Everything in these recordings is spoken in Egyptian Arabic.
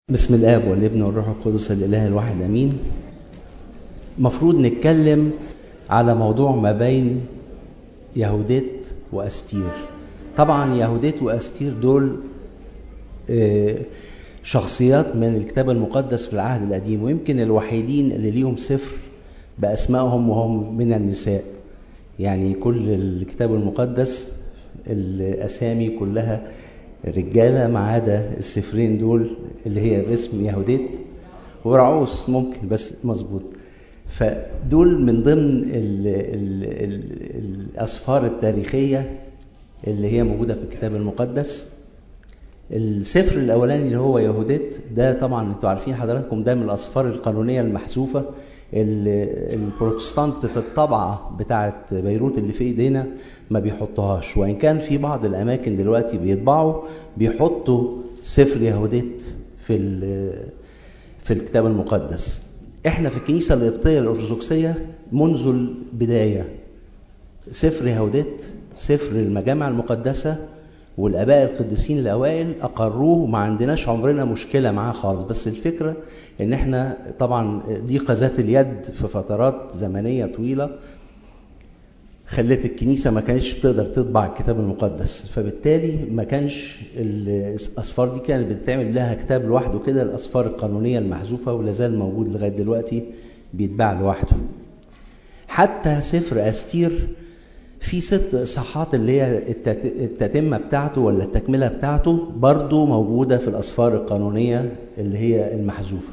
بسم الاب والابن والروح القدس الاله الواحد امين مفروض نتكلم على موضوع ما بين يهوديت واستير طبعا يهوديت واستير دول آه، شخصيات من الكتاب المقدس في العهد القديم ويمكن الوحيدين اللي ليهم سفر باسمائهم وهم من النساء يعني كل الكتاب المقدس الاسامي كلها رجاله ما عدا السفرين دول اللي هي باسم يهوديت ورعوس ممكن بس مظبوط فدول من ضمن ال ال ال الاسفار التاريخيه اللي هي موجوده في الكتاب المقدس السفر الاولاني اللي هو يهوديت ده طبعا انتوا عارفين حضراتكم ده من الاسفار القانونيه المحذوفه البروتستانت في الطبعه بتاعه بيروت اللي في ايدينا ما بيحطوهاش وان كان في بعض الاماكن دلوقتي بيطبعوا بيحطوا سفر يهوديت في في الكتاب المقدس احنا في الكنيسه القبطيه الارثوذكسيه منذ البدايه سفر يهوديت سفر المجامع المقدسه والاباء القديسين الاوائل اقروه وما عندناش عمرنا مشكله معاه خالص بس الفكره ان احنا طبعا ضيق ذات اليد في فترات زمنيه طويله خلت الكنيسه ما كانتش بتقدر تطبع الكتاب المقدس فبالتالي ما كانش الاسفار دي كانت بتتعمل لها كتاب لوحده كده الاسفار القانونيه المحذوفه ولا زال موجود لغايه دلوقتي بيتباع لوحده حتى سفر استير في ست اصحاحات اللي هي التتمه بتاعته ولا التكمله بتاعته برضو موجوده في الاسفار القانونيه اللي هي المحذوفه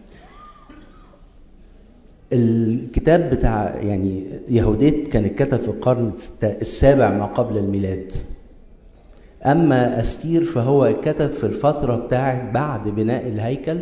الكتاب بتاع يعني يهوديت كان اتكتب في القرن السابع ما قبل الميلاد اما استير فهو اتكتب في الفتره بتاعت بعد بناء الهيكل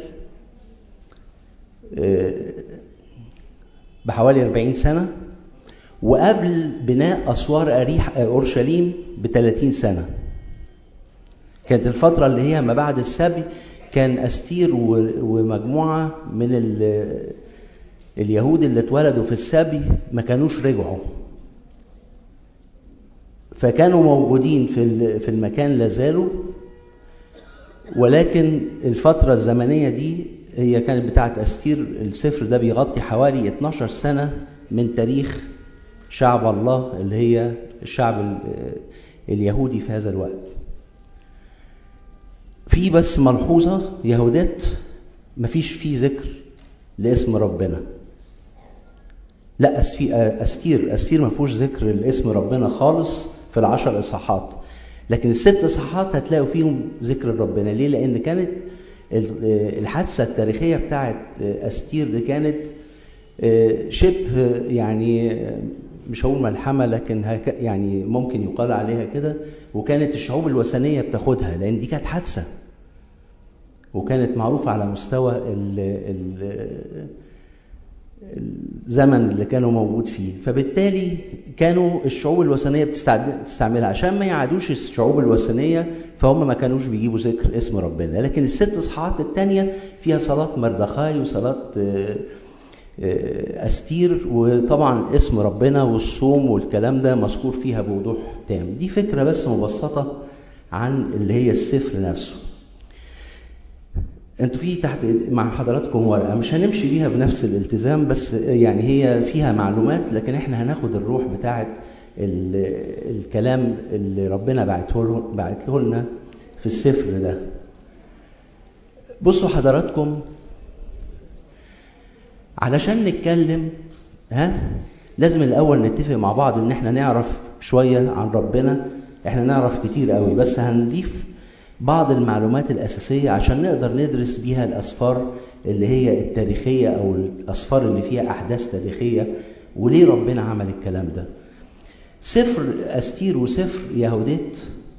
بحوالي 40 سنه وقبل بناء اسوار اريح اورشليم ب 30 سنه كانت الفتره اللي هي ما بعد السبي كان استير ومجموعه من اليهود اللي اتولدوا في السبي ما كانوش رجعوا فكانوا موجودين في في المكان لازالوا ولكن الفترة الزمنية دي هي كانت بتاعت أستير السفر ده بيغطي حوالي 12 سنة من تاريخ شعب الله اللي هي الشعب اليهودي في هذا الوقت في بس ملحوظة يهودات مفيش فيه ذكر لاسم ربنا لا أستير أستير ما فيهوش ذكر لاسم ربنا خالص في العشر إصحاحات لكن الست إصحاحات هتلاقوا فيهم ذكر ربنا ليه؟ لأن كانت الحادثة التاريخية بتاعت أستير دي كانت شبه يعني مش هقول ملحمة لكن يعني ممكن يقال عليها كده وكانت الشعوب الوثنية بتاخدها لأن دي كانت حادثة وكانت معروفة على مستوى ال ال الزمن اللي كانوا موجود فيه فبالتالي كانوا الشعوب الوثنية بتستعملها عشان ما يعادوش الشعوب الوثنية فهم ما كانوش بيجيبوا ذكر اسم ربنا لكن الست اصحاحات التانية فيها صلاة مردخاي وصلاة أستير وطبعا اسم ربنا والصوم والكلام ده مذكور فيها بوضوح تام دي فكرة بس مبسطة عن اللي هي السفر نفسه انتوا في تحت مع حضراتكم ورقه مش هنمشي بيها بنفس الالتزام بس يعني هي فيها معلومات لكن احنا هناخد الروح بتاعه الكلام اللي ربنا بعته بعته لنا في السفر ده بصوا حضراتكم علشان نتكلم ها لازم الاول نتفق مع بعض ان احنا نعرف شويه عن ربنا احنا نعرف كتير قوي بس هنضيف بعض المعلومات الأساسية عشان نقدر ندرس بيها الأسفار اللي هي التاريخية أو الأسفار اللي فيها أحداث تاريخية وليه ربنا عمل الكلام ده سفر أستير وسفر يهوديت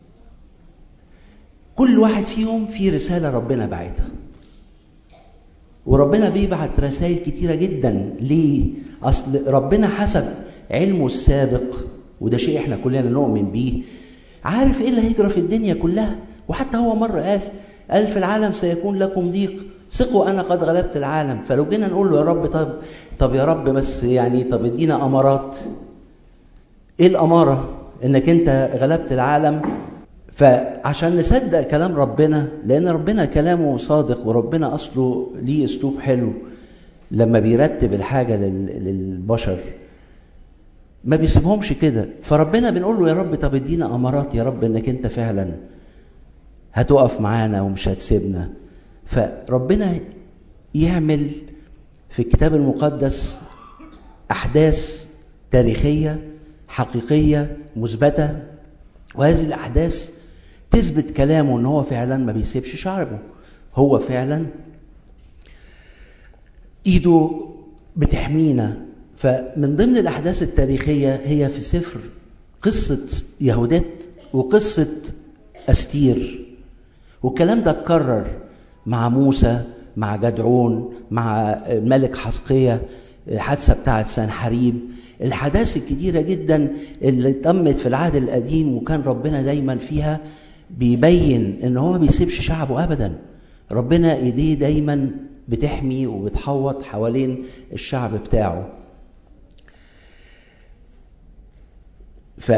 كل واحد فيهم فيه رسالة ربنا بعتها وربنا بيبعت رسائل كتيرة جدا ليه؟ أصل ربنا حسب علمه السابق وده شيء احنا كلنا نؤمن بيه عارف ايه اللي هيجرى في الدنيا كلها وحتى هو مرة قال قال في العالم سيكون لكم ضيق ثقوا انا قد غلبت العالم فلو جينا نقول له يا رب طب طب يا رب بس يعني طب ادينا امارات ايه الاماره انك انت غلبت العالم فعشان نصدق كلام ربنا لان ربنا كلامه صادق وربنا اصله ليه اسلوب حلو لما بيرتب الحاجه للبشر ما بيسيبهمش كده فربنا بنقول له يا رب طب ادينا امارات يا رب انك انت فعلا هتقف معانا ومش هتسيبنا فربنا يعمل في الكتاب المقدس احداث تاريخيه حقيقيه مثبته وهذه الاحداث تثبت كلامه ان هو فعلا ما بيسيبش شعبه هو فعلا ايده بتحمينا فمن ضمن الاحداث التاريخيه هي في سفر قصه يهودات وقصه استير والكلام ده اتكرر مع موسى مع جدعون مع الملك حسقية الحادثة بتاعة سنحريب الحداث الكتيرة جدا اللي تمت في العهد القديم وكان ربنا دايما فيها بيبين ان هو ما بيسيبش شعبه ابدا ربنا ايديه دايما بتحمي وبتحوط حوالين الشعب بتاعه ف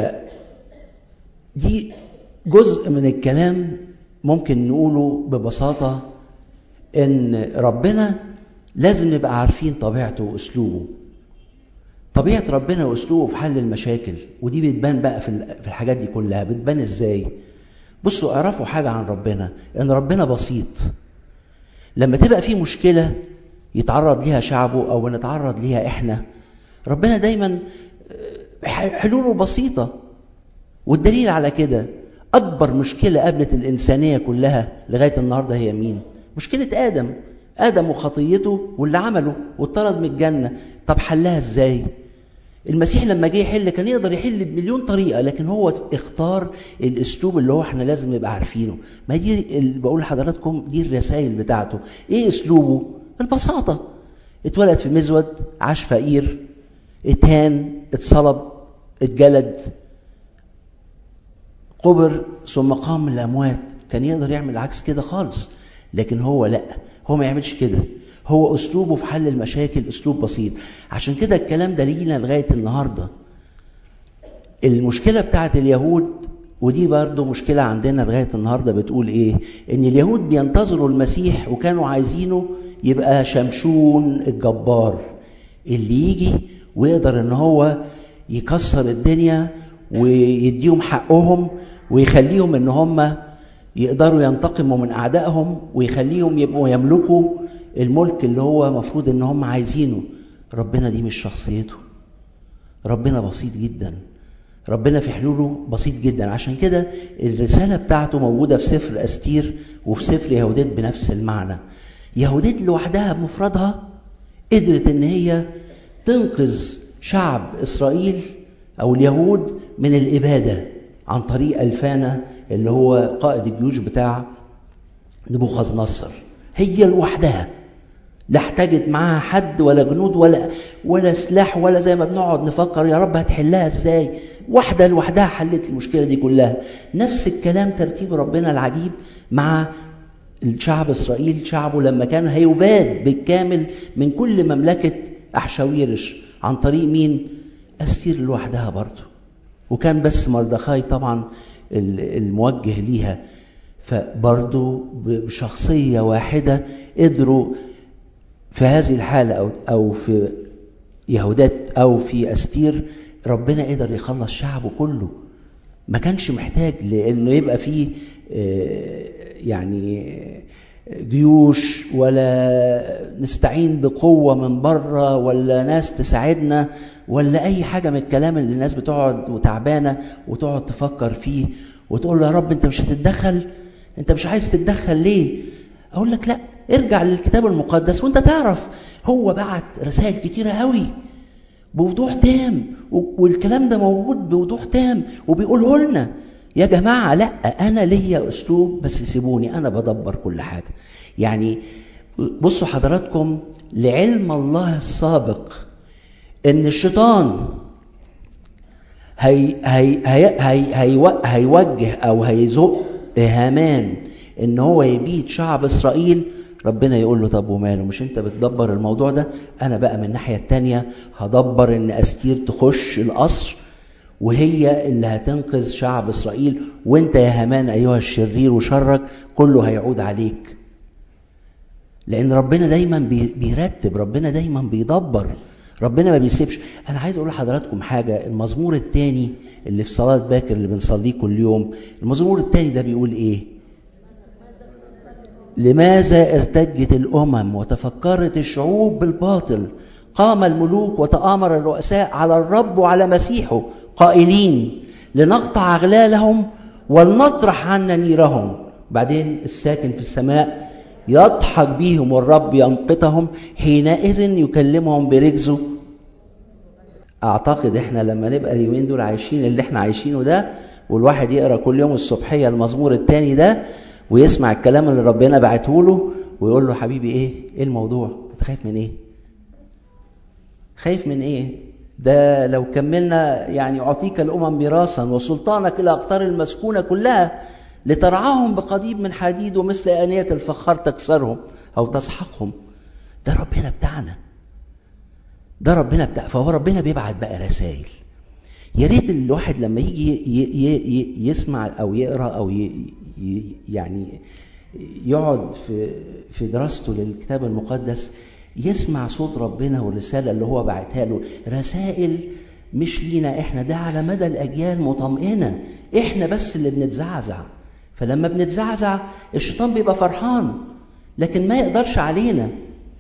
دي جزء من الكلام ممكن نقوله ببساطة إن ربنا لازم نبقى عارفين طبيعته وأسلوبه طبيعة ربنا وأسلوبه في حل المشاكل ودي بتبان بقى في الحاجات دي كلها بتبان إزاي بصوا اعرفوا حاجة عن ربنا إن ربنا بسيط لما تبقى في مشكلة يتعرض ليها شعبه أو نتعرض ليها إحنا ربنا دايما حلوله بسيطة والدليل على كده أكبر مشكلة قابلت الإنسانية كلها لغاية النهاردة هي مين؟ مشكلة آدم آدم وخطيته واللي عمله واتطرد من الجنة طب حلها إزاي؟ المسيح لما جه يحل كان يقدر يحل بمليون طريقة لكن هو اختار الأسلوب اللي هو احنا لازم نبقى عارفينه ما دي اللي بقول لحضراتكم دي الرسائل بتاعته إيه أسلوبه؟ البساطة اتولد في مزود عاش فقير اتهان اتصلب اتجلد قبر ثم قام من الاموات كان يقدر يعمل عكس كده خالص لكن هو لا هو ما يعملش كده هو اسلوبه في حل المشاكل اسلوب بسيط عشان كده الكلام ده لينا لغايه النهارده المشكله بتاعت اليهود ودي برضه مشكله عندنا لغايه النهارده بتقول ايه ان اليهود بينتظروا المسيح وكانوا عايزينه يبقى شمشون الجبار اللي يجي ويقدر ان هو يكسر الدنيا ويديهم حقهم ويخليهم ان هم يقدروا ينتقموا من اعدائهم ويخليهم يبقوا يملكوا الملك اللي هو مفروض ان هم عايزينه ربنا دي مش شخصيته ربنا بسيط جدا ربنا في حلوله بسيط جدا عشان كده الرسالة بتاعته موجودة في سفر أستير وفي سفر يهودات بنفس المعنى يهودات لوحدها بمفردها قدرت ان هي تنقذ شعب إسرائيل أو اليهود من الإبادة عن طريق الفانا اللي هو قائد الجيوش بتاع نبوخذ نصر هي لوحدها لا احتاجت معاها حد ولا جنود ولا ولا سلاح ولا زي ما بنقعد نفكر يا رب هتحلها ازاي واحده لوحدها حلت المشكله دي كلها نفس الكلام ترتيب ربنا العجيب مع الشعب اسرائيل شعبه لما كان هيباد بالكامل من كل مملكه احشاويرش عن طريق مين استير لوحدها برضه وكان بس مردخاي طبعا الموجه ليها فبرضه بشخصيه واحده قدروا في هذه الحالة أو, أو في يهودات أو في أستير ربنا قدر يخلص شعبه كله ما كانش محتاج لأنه يبقى فيه يعني جيوش ولا نستعين بقوة من بره ولا ناس تساعدنا ولا أي حاجة من الكلام اللي الناس بتقعد وتعبانة وتقعد تفكر فيه وتقول له يا رب أنت مش هتتدخل أنت مش عايز تتدخل ليه أقول لك لأ ارجع للكتاب المقدس وانت تعرف هو بعت رسائل كتيرة قوي بوضوح تام والكلام ده موجود بوضوح تام وبيقوله لنا يا جماعة لا أنا ليا أسلوب بس سيبوني أنا بدبر كل حاجة يعني بصوا حضراتكم لعلم الله السابق إن الشيطان هي هي هي هي هي هيوجه أو هيزق هامان إن هو يبيد شعب إسرائيل ربنا يقول له طب وماله مش انت بتدبر الموضوع ده انا بقى من الناحيه التانية هدبر ان استير تخش القصر وهي اللي هتنقذ شعب اسرائيل وانت يا هامان ايها الشرير وشرك كله هيعود عليك لان ربنا دايما بيرتب ربنا دايما بيدبر ربنا ما بيسيبش انا عايز اقول لحضراتكم حاجه المزمور الثاني اللي في صلاه باكر اللي بنصليه كل يوم المزمور الثاني ده بيقول ايه لماذا ارتجت الامم وتفكرت الشعوب بالباطل قام الملوك وتآمر الرؤساء على الرب وعلى مسيحه قائلين لنقطع أغلالهم ولنطرح عنا نيرهم بعدين الساكن في السماء يضحك بيهم والرب يمقتهم حينئذ يكلمهم برجزه اعتقد احنا لما نبقى اليومين دول عايشين اللي احنا عايشينه ده والواحد يقرا كل يوم الصبحيه المزمور الثاني ده ويسمع الكلام اللي ربنا بعته له ويقول له حبيبي ايه ايه الموضوع انت خايف من ايه خايف من ايه ده لو كملنا يعني اعطيك الامم ميراثا وسلطانك الى اقطار المسكونه كلها لترعاهم بقضيب من حديد ومثل انيه الفخار تكسرهم او تسحقهم ده ربنا بتاعنا ده ربنا بتاع فهو ربنا بيبعت بقى رسائل يا ريت الواحد لما يجي يسمع او يقرا او يعني يقعد في في دراسته للكتاب المقدس يسمع صوت ربنا والرسالة اللي هو بعتها له رسائل مش لينا احنا ده على مدى الأجيال مطمئنة احنا بس اللي بنتزعزع فلما بنتزعزع الشيطان بيبقى فرحان لكن ما يقدرش علينا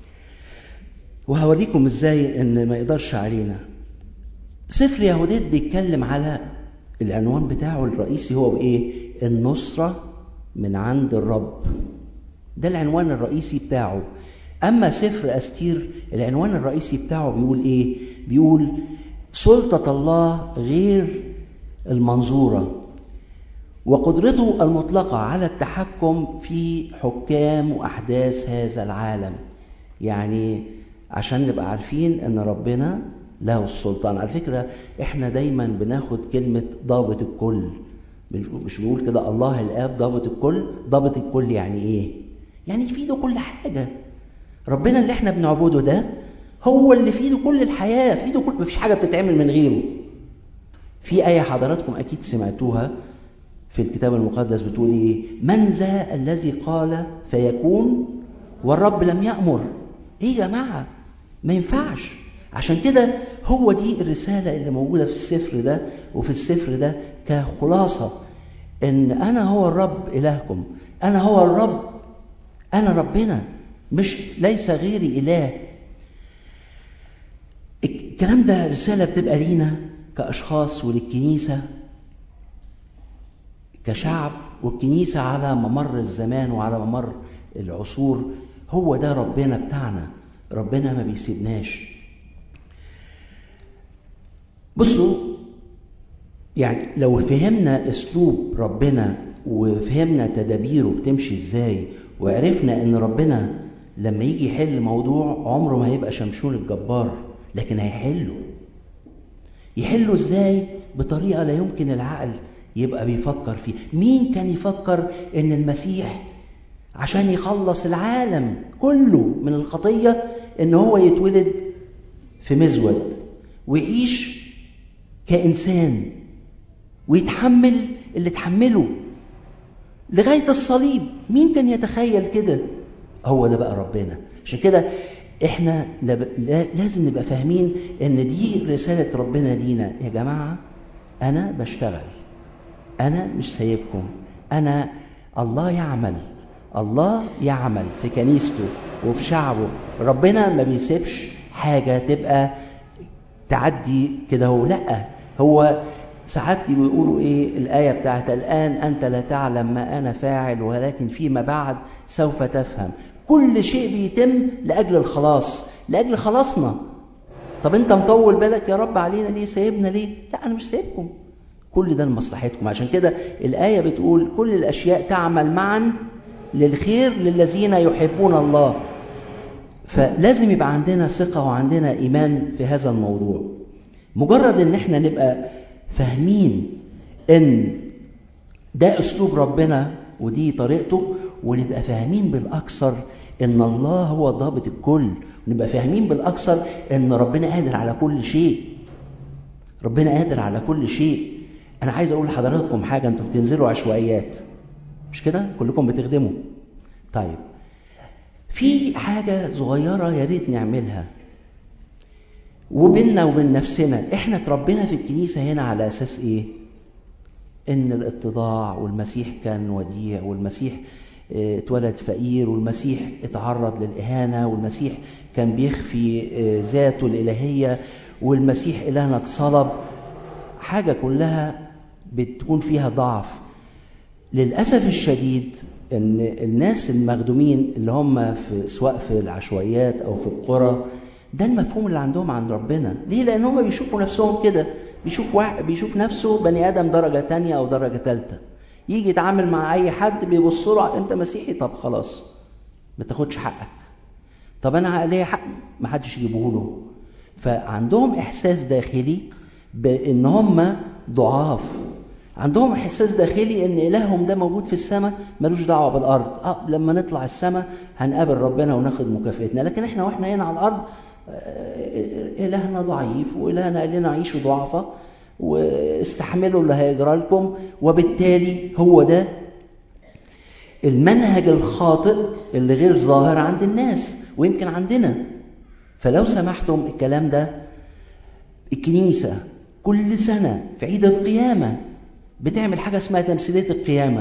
وهوريكم ازاي ان ما يقدرش علينا سفر يهوديت بيتكلم على العنوان بتاعه الرئيسي هو ايه النصرة من عند الرب ده العنوان الرئيسي بتاعه أما سفر أستير العنوان الرئيسي بتاعه بيقول إيه؟ بيقول سلطة الله غير المنظورة وقدرته المطلقة على التحكم في حكام وأحداث هذا العالم يعني عشان نبقى عارفين ان ربنا له السلطان على فكرة احنا دايما بناخد كلمة ضابط الكل مش بنقول كده الله الاب ضابط الكل ضابط الكل يعني ايه يعني يفيده كل حاجة ربنا اللي احنا بنعبده ده هو اللي في ايده كل الحياه في ايده كل مفيش حاجه بتتعمل من غيره في ايه حضراتكم اكيد سمعتوها في الكتاب المقدس بتقول ايه من ذا الذي قال فيكون والرب لم يامر ايه يا جماعه ما ينفعش عشان كده هو دي الرساله اللي موجوده في السفر ده وفي السفر ده كخلاصه ان انا هو الرب الهكم انا هو الرب انا ربنا مش ليس غيري إله الكلام ده رسالة بتبقى لينا كأشخاص وللكنيسة كشعب والكنيسة على ممر الزمان وعلى ممر العصور هو ده ربنا بتاعنا ربنا ما بيسيبناش بصوا يعني لو فهمنا اسلوب ربنا وفهمنا تدابيره بتمشي ازاي وعرفنا ان ربنا لما يجي يحل موضوع عمره ما هيبقى شمشون الجبار لكن هيحله يحله ازاي بطريقه لا يمكن العقل يبقى بيفكر فيه مين كان يفكر ان المسيح عشان يخلص العالم كله من الخطيه ان هو يتولد في مزود ويعيش كانسان ويتحمل اللي تحمله لغايه الصليب مين كان يتخيل كده هو ده بقى ربنا عشان كده احنا لازم نبقى فاهمين ان دي رسالة ربنا لينا يا جماعة انا بشتغل انا مش سايبكم انا الله يعمل الله يعمل في كنيسته وفي شعبه ربنا ما بيسيبش حاجة تبقى تعدي كده هو لا هو ساعات بيقولوا ايه الآية بتاعت الآن أنت لا تعلم ما أنا فاعل ولكن فيما بعد سوف تفهم كل شيء بيتم لأجل الخلاص لأجل خلاصنا طب أنت مطول بالك يا رب علينا ليه سايبنا ليه لا أنا مش سايبكم كل ده لمصلحتكم عشان كده الآية بتقول كل الأشياء تعمل معا للخير للذين يحبون الله فلازم يبقى عندنا ثقة وعندنا إيمان في هذا الموضوع مجرد ان احنا نبقى فاهمين ان ده اسلوب ربنا ودي طريقته ونبقى فاهمين بالاكثر ان الله هو ضابط الكل ونبقى فاهمين بالاكثر ان ربنا قادر على كل شيء ربنا قادر على كل شيء انا عايز اقول لحضراتكم حاجه انتوا بتنزلوا عشوائيات مش كده كلكم بتخدموا طيب في حاجه صغيره يا ريت نعملها وبيننا وبين نفسنا احنا اتربينا في الكنيسه هنا على اساس ايه ان الاتضاع والمسيح كان وديع والمسيح اتولد فقير والمسيح اتعرض للإهانة والمسيح كان بيخفي ذاته الإلهية والمسيح إلهنا اتصلب حاجة كلها بتكون فيها ضعف للأسف الشديد ان الناس المخدومين اللي هم في سواء في العشوائيات او في القرى ده المفهوم اللي عندهم عن ربنا ليه لان هم بيشوفوا نفسهم كده بيشوف واحد بيشوف نفسه بني ادم درجه تانية او درجه ثالثه يجي يتعامل مع اي حد بيبص له انت مسيحي طب خلاص ما تاخدش حقك طب انا ليا حق ما حدش يجيبه له فعندهم احساس داخلي بان هم ضعاف عندهم احساس داخلي ان الههم ده موجود في السماء ملوش دعوه بالارض اه لما نطلع السماء هنقابل ربنا وناخد مكافئتنا لكن احنا واحنا هنا على الارض الهنا ضعيف والهنا قال لنا عيشوا ضعفاء واستحملوا اللي هيجرى لكم وبالتالي هو ده المنهج الخاطئ اللي غير ظاهر عند الناس ويمكن عندنا فلو سمحتم الكلام ده الكنيسة كل سنة في عيد القيامة بتعمل حاجة اسمها تمثيلية القيامة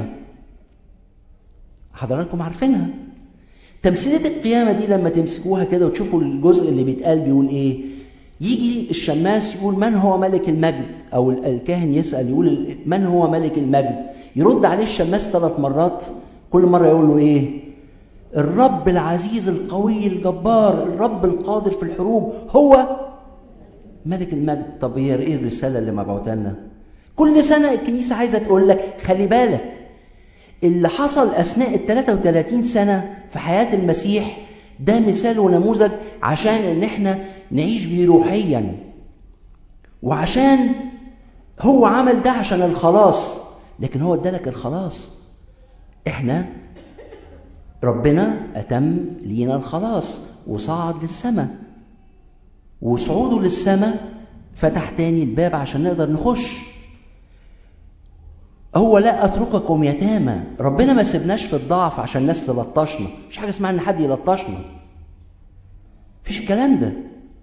حضراتكم عارفينها تمثيلية القيامة دي لما تمسكوها كده وتشوفوا الجزء اللي بيتقال بيقول ايه يجي الشماس يقول من هو ملك المجد او الكاهن يسال يقول من هو ملك المجد يرد عليه الشماس ثلاث مرات كل مره يقول له ايه الرب العزيز القوي الجبار الرب القادر في الحروب هو ملك المجد طب هي ايه الرساله اللي مبعوثه لنا كل سنه الكنيسه عايزه تقول لك خلي بالك اللي حصل اثناء ال 33 سنه في حياه المسيح ده مثال ونموذج عشان ان احنا نعيش بيه روحيا وعشان هو عمل ده عشان الخلاص لكن هو ادالك الخلاص احنا ربنا اتم لينا الخلاص وصعد للسماء وصعوده للسماء فتح تاني الباب عشان نقدر نخش هو لا اترككم يتامى ربنا ما سيبناش في الضعف عشان الناس تلطشنا مش حاجه اسمها ان حد يلطشنا مفيش الكلام ده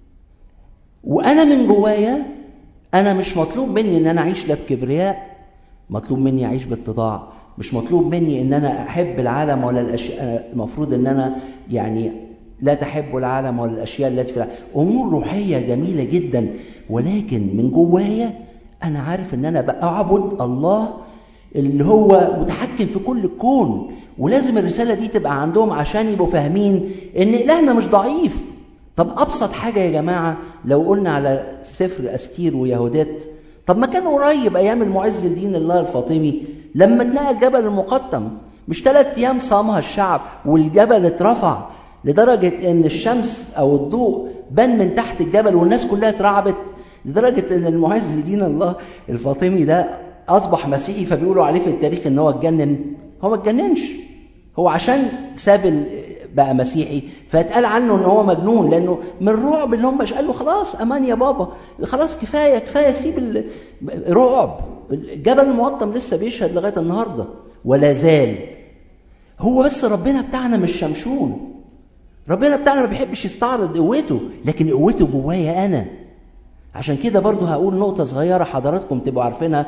وانا من جوايا انا مش مطلوب مني ان انا اعيش لا بكبرياء مطلوب مني اعيش باتضاع مش مطلوب مني ان انا احب العالم ولا الاشياء المفروض ان انا يعني لا تحب العالم ولا الاشياء التي في العالم امور روحيه جميله جدا ولكن من جوايا انا عارف ان انا بعبد الله اللي هو متحكم في كل الكون ولازم الرسالة دي تبقى عندهم عشان يبقوا فاهمين ان إلهنا مش ضعيف طب أبسط حاجة يا جماعة لو قلنا على سفر أستير ويهودات طب ما كان قريب أيام المعز الدين الله الفاطمي لما اتنقل جبل المقطم مش ثلاث أيام صامها الشعب والجبل اترفع لدرجة إن الشمس أو الضوء بان من تحت الجبل والناس كلها اترعبت لدرجة إن المعز الدين الله الفاطمي ده اصبح مسيحي فبيقولوا عليه في التاريخ ان هو اتجنن هو ما اتجننش هو عشان ساب بقى مسيحي فاتقال عنه ان هو مجنون لانه من الرعب اللي هم قال له خلاص امان يا بابا خلاص كفايه كفايه سيب الرعب الجبل المقطم لسه بيشهد لغايه النهارده ولا زال هو بس ربنا بتاعنا مش شمشون ربنا بتاعنا ما بيحبش يستعرض قوته لكن قوته جوايا انا عشان كده برضو هقول نقطه صغيره حضراتكم تبقوا عارفينها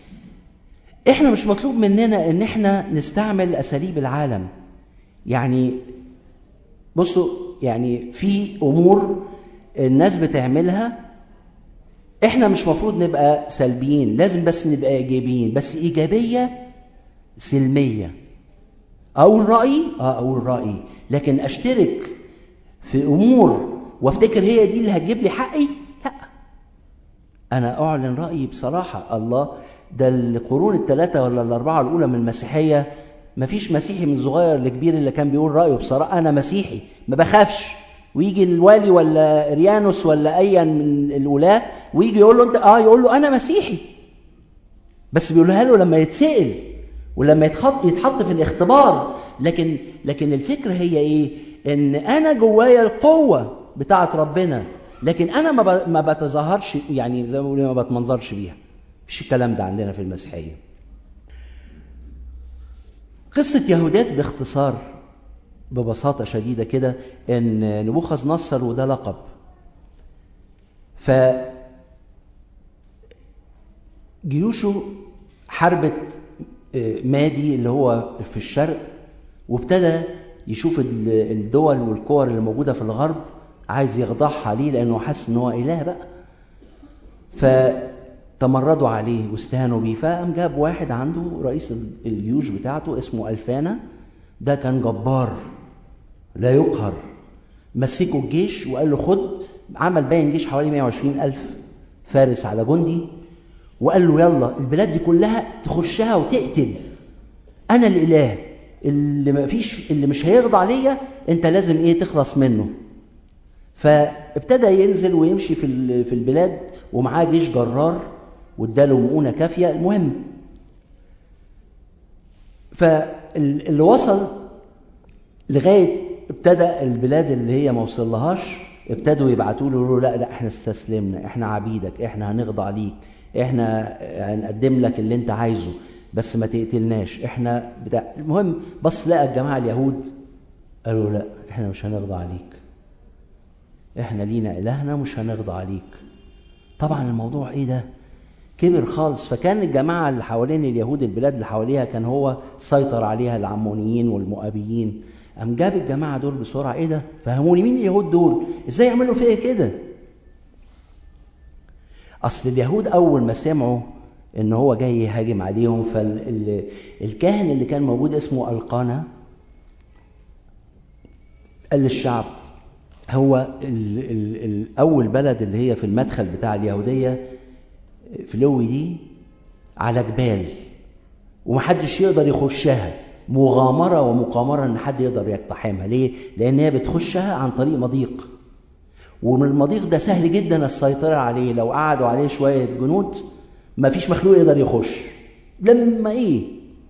احنا مش مطلوب مننا ان احنا نستعمل اساليب العالم يعني بصوا يعني في امور الناس بتعملها احنا مش مفروض نبقى سلبيين لازم بس نبقى ايجابيين بس ايجابيه سلميه اقول رايي اه اقول رايي لكن اشترك في امور وافتكر هي دي اللي هتجيب لي حقي لا انا اعلن رايي بصراحه الله ده القرون الثلاثة ولا الأربعة الأولى من المسيحية مفيش مسيحي من صغير لكبير اللي كان بيقول رأيه بصراحة أنا مسيحي ما بخافش ويجي الوالي ولا ريانوس ولا أيا من الولاة ويجي يقول له أنت آه يقول له أنا مسيحي بس بيقولها له لما يتسأل ولما يتحط يتحط في الاختبار لكن لكن الفكرة هي إيه؟ إن أنا جوايا القوة بتاعت ربنا لكن انا ما ب- ما بتظاهرش يعني زي ما بيقولوا ما بتمنظرش بيها مفيش الكلام ده عندنا في المسيحيه قصه يهودات باختصار ببساطه شديده كده ان نبوخذ نصر وده لقب ف جيوشه حربت آه، مادي اللي هو في الشرق وابتدى يشوف ال- الدول والكور اللي موجوده في الغرب عايز يخضعها ليه لانه حس ان هو اله بقى فتمردوا عليه واستهانوا بيه فقام جاب واحد عنده رئيس ال- الجيوش بتاعته اسمه الفانا ده كان جبار لا يقهر مسكه الجيش وقال له خد عمل باين جيش حوالي 120 ألف فارس على جندي وقال له يلا البلاد دي كلها تخشها وتقتل انا الاله اللي ما فيش اللي مش هيخضع ليا انت لازم ايه تخلص منه فابتدى ينزل ويمشي في ال- في البلاد ومعاه جيش جرار واداله مؤونه كافيه المهم فاللي وصل لغايه ابتدى البلاد اللي هي ما وصلهاش ابتدوا يبعتوا له لا لا احنا استسلمنا احنا عبيدك احنا هنخضع ليك احنا هنقدم لك اللي انت عايزه بس ما تقتلناش احنا بتاع المهم بص لقى الجماعه اليهود قالوا لا احنا مش هنخضع ليك احنا لينا الهنا مش هنخضع ليك طبعا الموضوع ايه ده كبر خالص فكان الجماعه اللي حوالين اليهود البلاد اللي حواليها كان هو سيطر عليها العمونيين والمؤابيين قام جاب الجماعه دول بسرعه ايه ده فهموني مين اليهود دول ازاي يعملوا فيا كده اصل اليهود اول ما سمعوا ان هو جاي يهاجم عليهم فالكاهن اللي كان موجود اسمه القانا قال للشعب هو ال ال الاول بلد اللي هي في المدخل بتاع اليهوديه فلوي دي على جبال ومحدش يقدر يخشها مغامرة ومقامرة ان حد يقدر يقتحمها ليه؟ لان هي بتخشها عن طريق مضيق ومن المضيق ده سهل جدا السيطرة عليه لو قعدوا عليه شوية جنود مفيش مخلوق يقدر يخش لما ايه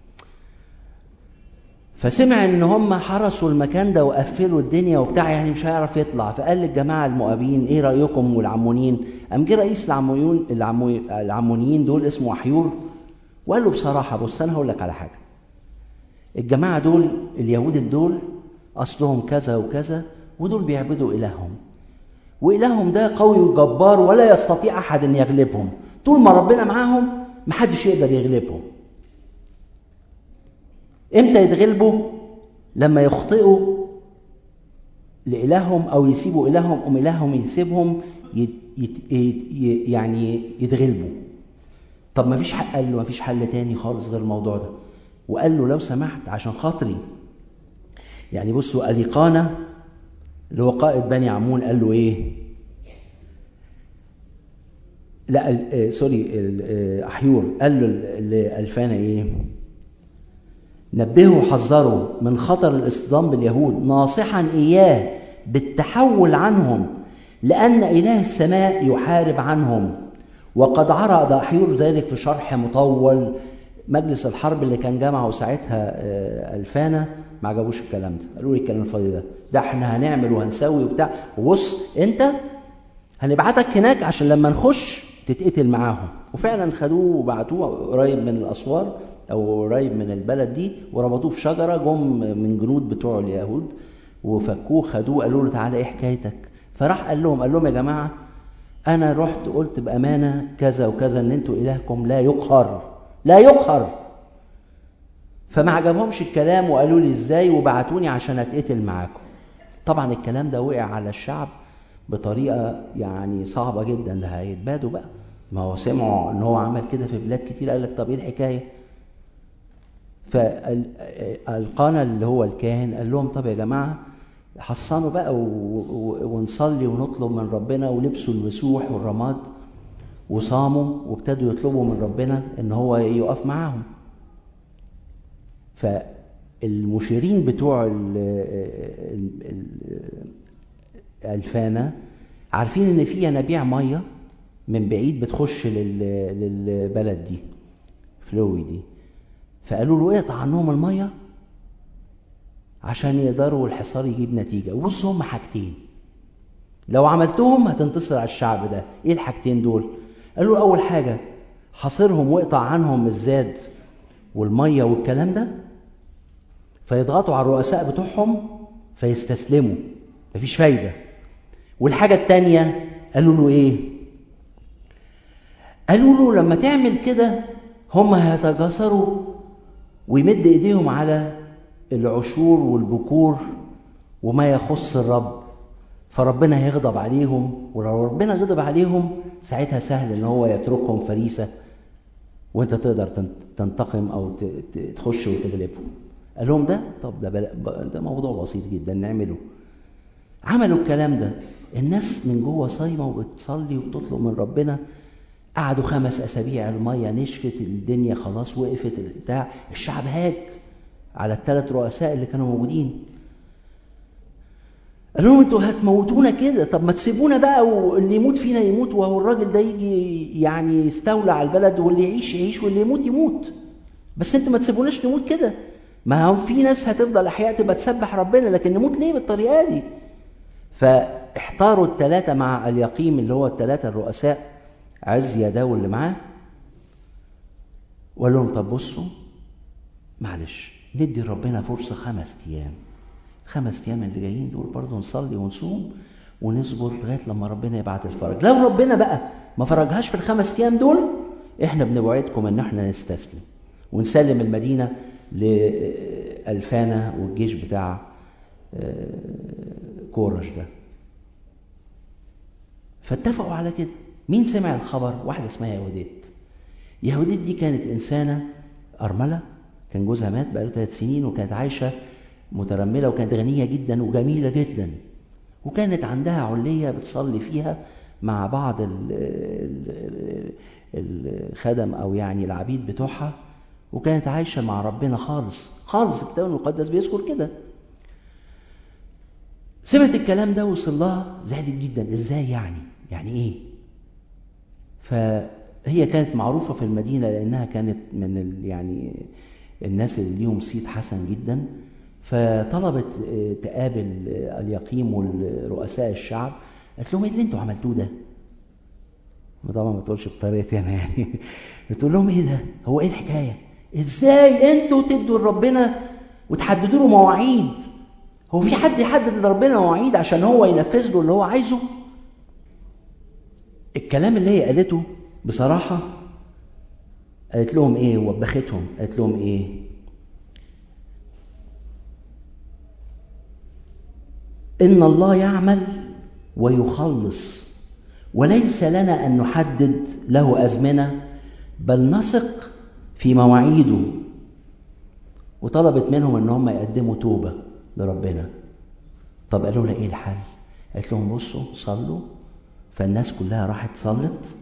فسمع ان هم حرسوا المكان ده وقفلوا الدنيا وبتاع يعني مش هيعرف يطلع فقال للجماعه المؤابين ايه رايكم والعمونيين قام جه رئيس العمونيين العمونيين دول اسمه احيور وقال له بصراحه بص انا هقول لك على حاجه الجماعه دول اليهود دول اصلهم كذا وكذا ودول بيعبدوا الههم والههم ده قوي وجبار ولا يستطيع احد ان يغلبهم طول ما ربنا معاهم محدش يقدر يغلبهم امتى يتغلبوا لما يخطئوا لإلههم أو يسيبوا إلههم أم إلههم يسيبهم يت يت يت يعني يتغلبوا طب ما فيش حق قال له ما فيش حل تاني خالص غير الموضوع ده وقال له لو سمحت عشان خاطري يعني بصوا أليقانا اللي هو قائد بني عمون قال له ايه لا آه سوري احيور قال له لالفانا ايه نبهه وحذره من خطر الاصطدام باليهود ناصحا اياه بالتحول عنهم لان اله السماء يحارب عنهم وقد عرض احيور ذلك في شرح مطول مجلس الحرب اللي كان جمعه ساعتها الفانا ما عجبوش الكلام ده قالوا لي الكلام الفاضي ده ده احنا هنعمل وهنسوي وبتاع وبص انت هنبعتك هناك عشان لما نخش تتقتل معاهم وفعلا خدوه وبعتوه قريب من الاسوار او قريب من البلد دي وربطوه في شجره جم من جنود بتوع اليهود وفكوه خدوه قالوا له تعالى ايه حكايتك فراح قال لهم قال لهم يا جماعه انا رحت قلت بامانه كذا وكذا ان انتوا الهكم لا يقهر لا يقهر فما عجبهمش الكلام وقالوا لي ازاي وبعتوني عشان اتقتل معاكم طبعا الكلام ده وقع على الشعب بطريقه يعني صعبه جدا ده هيتبادوا بقى ما هو سمعوا ان هو عمل كده في بلاد كتير قال لك طب ايه الحكايه فالقانا اللي هو الكاهن قال لهم طب يا جماعه حصنوا بقى ونصلي ونطلب من ربنا ولبسوا المسوح والرماد وصاموا وابتدوا يطلبوا من ربنا ان هو يقف معاهم فالمشيرين بتوع الفانا عارفين ان في ينابيع ميه من بعيد بتخش للبلد دي فلوي دي فقالوا له اقطع عنهم الميه عشان يقدروا الحصار يجيب نتيجه وبص هم حاجتين لو عملتهم هتنتصر على الشعب ده ايه الحاجتين دول قال له اول حاجه حاصرهم واقطع عنهم الزاد والميه والكلام ده فيضغطوا على الرؤساء بتوعهم فيستسلموا مفيش فايده والحاجه الثانيه قالوا له ايه قالوا له لما تعمل كده هم هيتجاسروا ويمد ايديهم على العشور والبكور وما يخص الرب فربنا هيغضب عليهم ولو ربنا غضب عليهم ساعتها سهل ان هو يتركهم فريسه وانت تقدر تنتقم او تخش وتغلبهم قال لهم ده طب ده ده موضوع بسيط جدا نعمله عملوا الكلام ده الناس من جوه صايمه وبتصلي وبتطلب من ربنا قعدوا خمس اسابيع الميه نشفت الدنيا خلاص وقفت البتاع الشعب هاج على الثلاث رؤساء اللي كانوا موجودين قال لهم انتوا هتموتونا كده طب ما تسيبونا بقى واللي يموت فينا يموت وهو الراجل ده يجي يعني يستولى على البلد واللي يعيش يعيش واللي يموت يموت بس انتوا ما تسيبوناش نموت كده ما هو في ناس هتفضل احياء تبقى تسبح ربنا لكن نموت ليه بالطريقه دي فاحتاروا الثلاثه مع اليقيم اللي هو الثلاثه الرؤساء عزيا ده واللي معاه وقال لهم طب بصوا معلش ندي لربنا فرصه خمس ايام خمس ايام اللي جايين دول برضه نصلي ونصوم ونصبر لغايه لما ربنا يبعت الفرج لو ربنا بقى ما فرجهاش في الخمس ايام دول احنا بنوعدكم ان احنا نستسلم ونسلم المدينه لألفانا والجيش بتاع كورش ده فاتفقوا على كده مين سمع الخبر واحدة اسمها يهوديت يهوديت دي كانت إنسانة أرملة كان جوزها مات بقاله ثلاث سنين وكانت عايشة مترملة وكانت غنية جدا وجميلة جدا وكانت عندها علية بتصلي فيها مع بعض الخدم أو يعني العبيد بتوعها وكانت عايشة مع ربنا خالص خالص الكتاب المقدس بيذكر كده سمعت الكلام ده وصل لها زعلت جدا ازاي يعني يعني ايه فهي كانت معروفة في المدينة لأنها كانت من ال يعني الناس اللي ليهم صيت حسن جدا فطلبت تقابل اليقيم والرؤساء الشعب قالت لهم ايه اللي انتوا عملتوه ده طبعا ما تقولش بطريقتي انا يعني بتقول لهم ايه ده هو ايه الحكايه ازاي انتوا تدوا لربنا وتحددوا له مواعيد هو في حد يحدد لربنا مواعيد عشان هو ينفذ له اللي هو عايزه الكلام اللي هي قالته بصراحة قالت لهم ايه وبختهم قالت لهم ايه ان الله يعمل ويخلص وليس لنا ان نحدد له ازمنه بل نثق في مواعيده وطلبت منهم ان هم يقدموا توبه لربنا طب قالوا لها ايه الحل قالت لهم بصوا صلوا فالناس كلها راحت صلت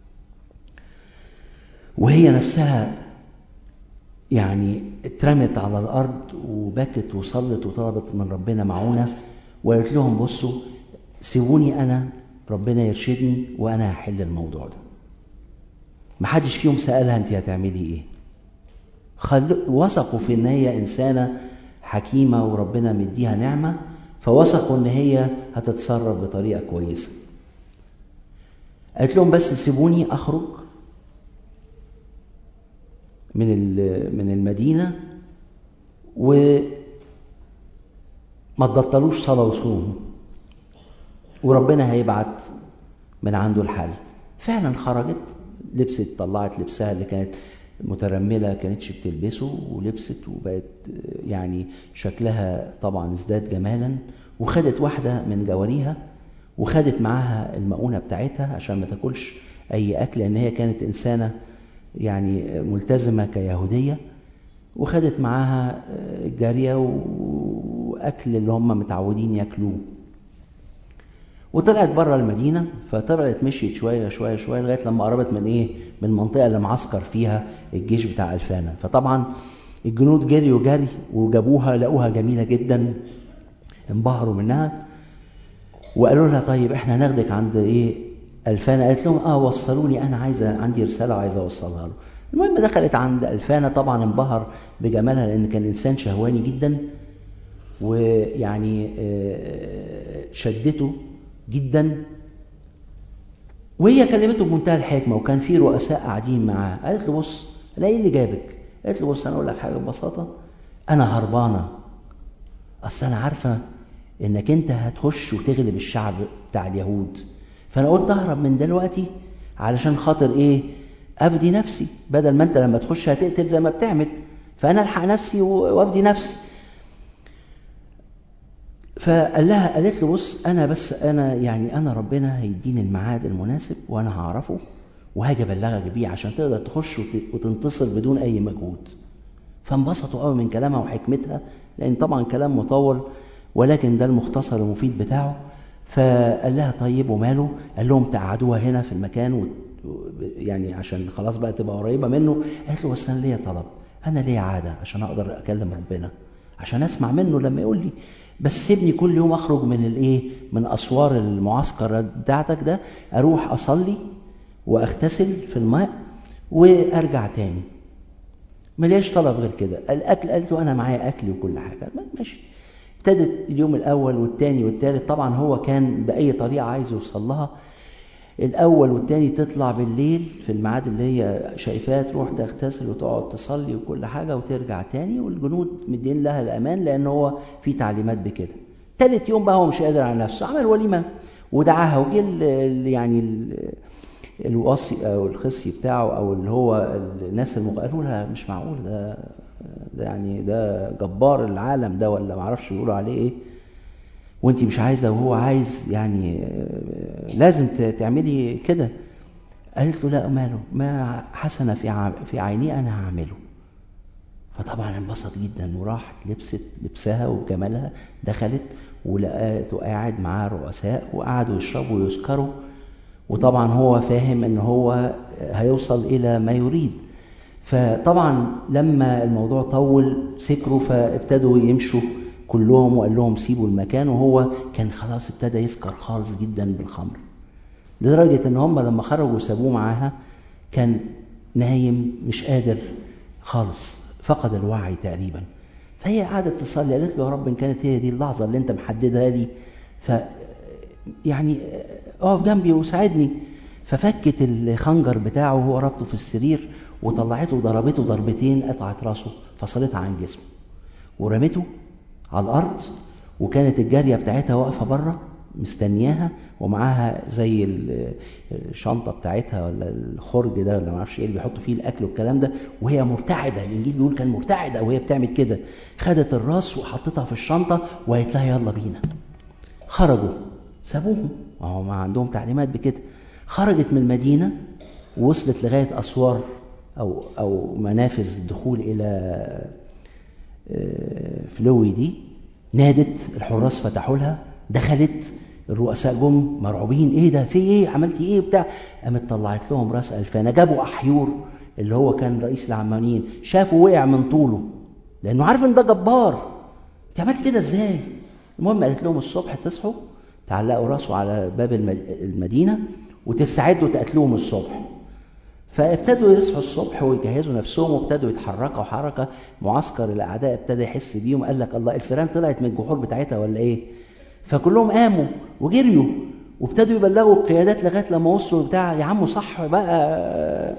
وهي نفسها يعني اترمت على الارض وبكت وصلت وطلبت من ربنا معونه وقالت لهم بصوا سيبوني انا ربنا يرشدني وانا هحل الموضوع ده محدش فيهم سالها انت هتعملي ايه خل... وثقوا في ان هي انسانه حكيمه وربنا مديها نعمه فوثقوا ان هي هتتصرف بطريقه كويسه قالت لهم بس سيبوني اخرج من من المدينه و ما تبطلوش صلاه وصوم وربنا هيبعت من عنده الحل فعلا خرجت لبست طلعت لبسها اللي كانت مترمله كانتش بتلبسه ولبست وبقت يعني شكلها طبعا ازداد جمالا وخدت واحده من جواريها وخدت معاها المؤونه بتاعتها عشان ما تاكلش اي اكل لان هي كانت انسانه يعني ملتزمه كيهوديه وخدت معاها الجاريه واكل اللي هم متعودين ياكلوه وطلعت بره المدينه فطلعت مشيت شويه شويه شويه لغايه لما قربت من ايه من المنطقه اللي معسكر فيها الجيش بتاع الفانا فطبعا الجنود جريوا جري وجابوها لقوها جميله جدا انبهروا منها وقالوا لها طيب احنا هناخدك عند ايه الفانا قالت لهم اه وصلوني انا عايزه عندي رساله وعايزه اوصلها له المهم دخلت عند الفانا طبعا انبهر بجمالها لان كان انسان شهواني جدا ويعني شدته جدا وهي كلمته بمنتهى الحكمه وكان في رؤساء قاعدين معاه قالت له بص لا ايه اللي جابك قالت له بص انا اقول لك حاجه ببساطه انا هربانه اصل انا عارفه انك انت هتخش وتغلب الشعب بتاع اليهود فانا قلت اهرب من دلوقتي علشان خاطر ايه افدي نفسي بدل ما انت لما تخش هتقتل زي ما بتعمل فانا الحق نفسي وافدي نفسي فقال لها قالت له بص انا بس انا يعني انا ربنا هيديني الميعاد المناسب وانا هعرفه وهاجي ابلغك بيه عشان تقدر تخش وتنتصر بدون اي مجهود فانبسطوا قوي من كلامها وحكمتها لان طبعا كلام مطول ولكن ده المختصر المفيد بتاعه فقال لها طيب وماله قال لهم تقعدوها هنا في المكان و... يعني عشان خلاص بقى تبقى قريبه منه قالت له بس انا ليا طلب انا ليا عاده عشان اقدر اكلم ربنا عشان اسمع منه لما يقول لي بس سيبني كل يوم اخرج من الايه من اسوار المعسكر بتاعتك ده اروح اصلي واغتسل في الماء وارجع تاني ملياش طلب غير كده الاكل قالت له انا معايا اكل وكل حاجه ماشي ابتدت اليوم الاول والثاني والثالث طبعا هو كان باي طريقه عايز يوصل لها الاول والثاني تطلع بالليل في الميعاد اللي هي شايفاه تروح تغتسل وتقعد تصلي وكل حاجه وترجع تاني والجنود مدين لها الامان لان هو في تعليمات بكده ثالث يوم بقى هو مش قادر على نفسه عمل وليمه ودعاها وجه يعني الوصي او الخصي بتاعه او اللي هو الناس المغ... قالوا لها مش معقول ده ده يعني ده جبار العالم ده ولا معرفش بيقولوا عليه ايه وانت مش عايزه وهو عايز يعني لازم تعملي كده قالت له لا ماله ما حسن في في عيني انا هعمله فطبعا انبسط جدا وراحت لبست لبسها وجمالها دخلت ولقيته قاعد معاه رؤساء وقعدوا يشربوا ويسكروا وطبعا هو فاهم ان هو هيوصل الى ما يريد فطبعا لما الموضوع طول سكروا فابتدوا يمشوا كلهم وقال لهم سيبوا المكان وهو كان خلاص ابتدى يسكر خالص جدا بالخمر لدرجة ان هم لما خرجوا وسابوه معاها كان نايم مش قادر خالص فقد الوعي تقريبا فهي قعدت تصلي قالت له يا رب ان كانت هي دي اللحظة اللي انت محددها دي ف يعني اقف جنبي وساعدني ففكت الخنجر بتاعه وهو ربطه في السرير وطلعته وضربته ضربتين قطعت راسه فصلتها عن جسمه ورمته على الارض وكانت الجاريه بتاعتها واقفه بره مستنياها ومعاها زي الشنطه بتاعتها ولا الخرج ده ولا ما اعرفش ايه اللي بيحطوا فيه الاكل والكلام ده وهي مرتعده الانجيل بيقول كان مرتعده وهي بتعمل كده خدت الراس وحطتها في الشنطه وقالت لها يلا بينا خرجوا سابوهم وهو ما عندهم تعليمات بكده خرجت من المدينه ووصلت لغايه اسوار او او منافذ الدخول الى فلوي دي نادت الحراس فتحوا لها دخلت الرؤساء جم مرعوبين ايه ده في ايه عملتي ايه بتاع قامت طلعت لهم راس الفانه جابوا احيور اللي هو كان رئيس العمانيين شافوا وقع من طوله لانه عارف ان ده جبار انت عملت كده ازاي المهم قالت لهم الصبح تصحوا تعلقوا راسه على باب المدينه وتستعدوا تقتلوهم الصبح فابتدوا يصحوا الصبح ويجهزوا نفسهم وابتدوا يتحركوا حركه معسكر الاعداء ابتدى يحس بيهم قال لك الله الفيران طلعت من الجحور بتاعتها ولا ايه فكلهم قاموا وجريوا وابتدوا يبلغوا القيادات لغايه لما وصلوا بتاع يا عم صح بقى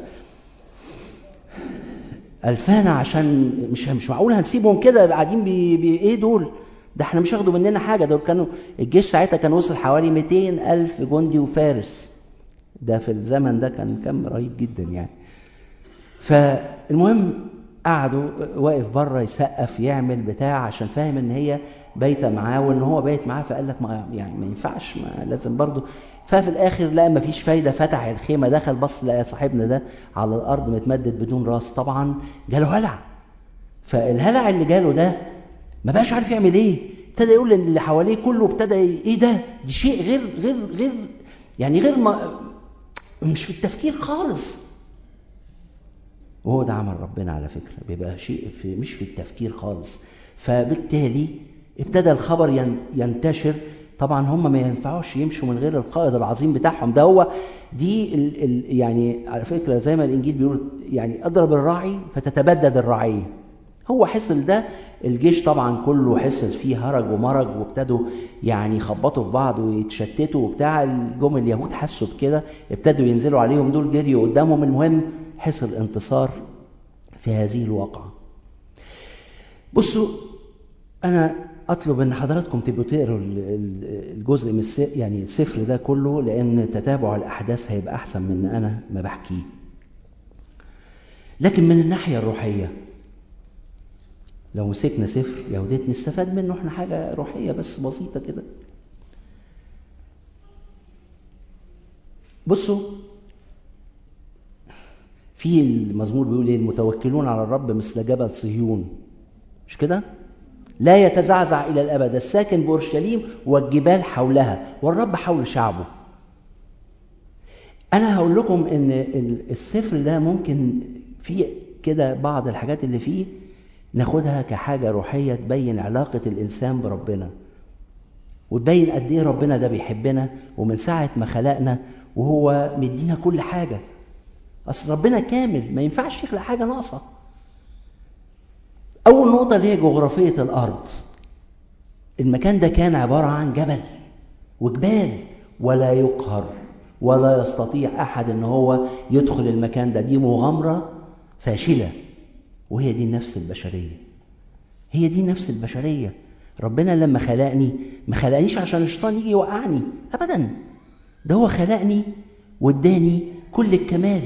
الفانا عشان مش مش معقول هنسيبهم كده قاعدين بي, بي ايه دول ده احنا مش هياخدوا مننا حاجه دول كانوا الجيش ساعتها كان وصل حوالي 200 الف جندي وفارس ده في الزمن ده كان كم رهيب جدا يعني فالمهم قعدوا واقف بره يسقف يعمل بتاع عشان فاهم ان هي بايته معاه وان هو بايت معاه فقال لك ما يعني ما ينفعش ما لازم برضه ففي الاخر لقى ما فيش فايده فتح الخيمه دخل بص لقى صاحبنا ده على الارض متمدد بدون راس طبعا جاله هلع فالهلع اللي جاله ده ما بقاش عارف يعمل ايه ابتدى يقول اللي حواليه كله ابتدى ايه ده دي شيء غير غير غير يعني غير ما مش في التفكير خالص وهو ده عمل ربنا على فكرة بيبقى شيء في مش في التفكير خالص فبالتالي ابتدى الخبر ينتشر طبعا هم ما ينفعوش يمشوا من غير القائد العظيم بتاعهم ده هو دي ال ال يعني على فكرة زي ما الإنجيل بيقول يعني اضرب الراعي فتتبدد الرعية هو حصل ده الجيش طبعا كله حصل فيه هرج ومرج وابتدوا يعني يخبطوا في بعض ويتشتتوا وبتاع جم اليهود حسوا بكده ابتدوا ينزلوا عليهم دول جريوا قدامهم المهم حصل انتصار في هذه الواقعة بصوا أنا أطلب إن حضراتكم تبقوا تقروا الجزء من يعني السفر ده كله لأن تتابع الأحداث هيبقى أحسن من أنا ما بحكيه لكن من الناحية الروحية لو مسكنا سفر يهوديت نستفاد منه احنا حاجة روحية بس بسيطة كده بصوا في المزمور بيقول ايه المتوكلون على الرب مثل جبل صهيون مش كده لا يتزعزع الى الابد الساكن باورشليم والجبال حولها والرب حول شعبه انا هقول لكم ان السفر ده ممكن في كده بعض الحاجات اللي فيه ناخدها كحاجه روحيه تبين علاقه الانسان بربنا وتبين قد ايه ربنا ده بيحبنا ومن ساعه ما خلقنا وهو مدينا كل حاجه اصل ربنا كامل ما ينفعش يخلق حاجه ناقصه اول نقطه اللي هي جغرافيه الارض المكان ده كان عباره عن جبل وجبال ولا يقهر ولا يستطيع احد ان هو يدخل المكان ده دي مغامره فاشله وهي دي النفس البشريه هي دي نفس البشريه ربنا لما خلقني ما خلقنيش عشان الشيطان يجي يوقعني ابدا ده هو خلقني واداني كل الكمال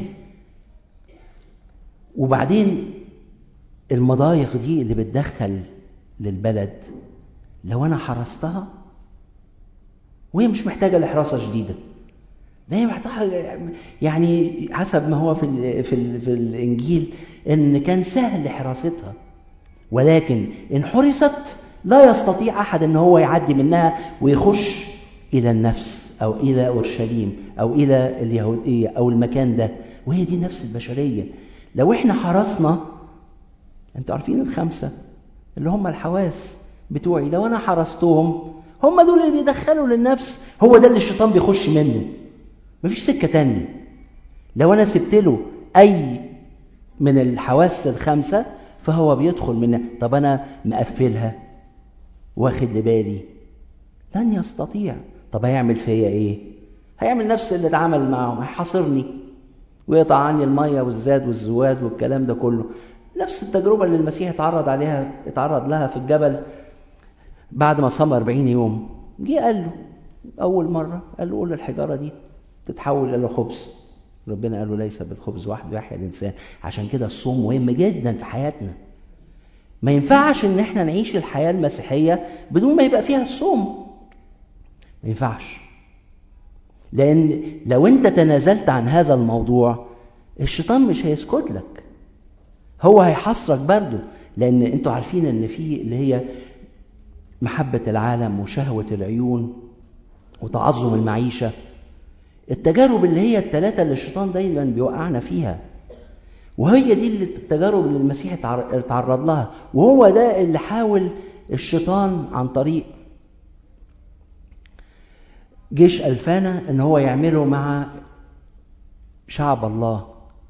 وبعدين المضايق دي اللي بتدخل للبلد لو انا حرستها وهي مش محتاجه لحراسه شديده ده هي محتاجه يعني حسب ما هو في ال في ال في الانجيل ان كان سهل حراستها ولكن ان حرست لا يستطيع احد ان هو يعدي منها ويخش الى النفس او الى اورشليم او الى اليهوديه او المكان ده وهي دي نفس البشريه لو احنا حرسنا انتوا عارفين الخمسه اللي هم الحواس بتوعي لو انا حرستهم هم دول اللي بيدخلوا للنفس هو ده اللي الشيطان بيخش منه مفيش سكه تانية لو انا سبت له اي من الحواس الخمسه فهو بيدخل منها طب انا مقفلها واخد بالي لن يستطيع طب هيعمل فيا ايه هيعمل نفس اللي اتعمل معهم هيحاصرني ويقطع عني الميه والزاد والزواد والكلام ده كله نفس التجربه اللي المسيح اتعرض عليها اتعرض لها في الجبل بعد ما صام 40 يوم جه قال له اول مره قال له قول الحجاره دي تتحول الى خبز ربنا قال له ليس بالخبز وحده يحيى الانسان عشان كده الصوم مهم جدا في حياتنا ما ينفعش ان احنا نعيش الحياه المسيحيه بدون ما يبقى فيها الصوم ما ينفعش لان لو انت تنازلت عن هذا الموضوع الشيطان مش هيسكت لك هو هيحصرك برضه لان انتوا عارفين ان في اللي هي محبه العالم وشهوه العيون وتعظم المعيشه التجارب اللي هي الثلاثه اللي الشيطان دايما بيوقعنا فيها وهي دي اللي التجارب اللي المسيح اتعرض لها وهو ده اللي حاول الشيطان عن طريق جيش الفانا ان هو يعمله مع شعب الله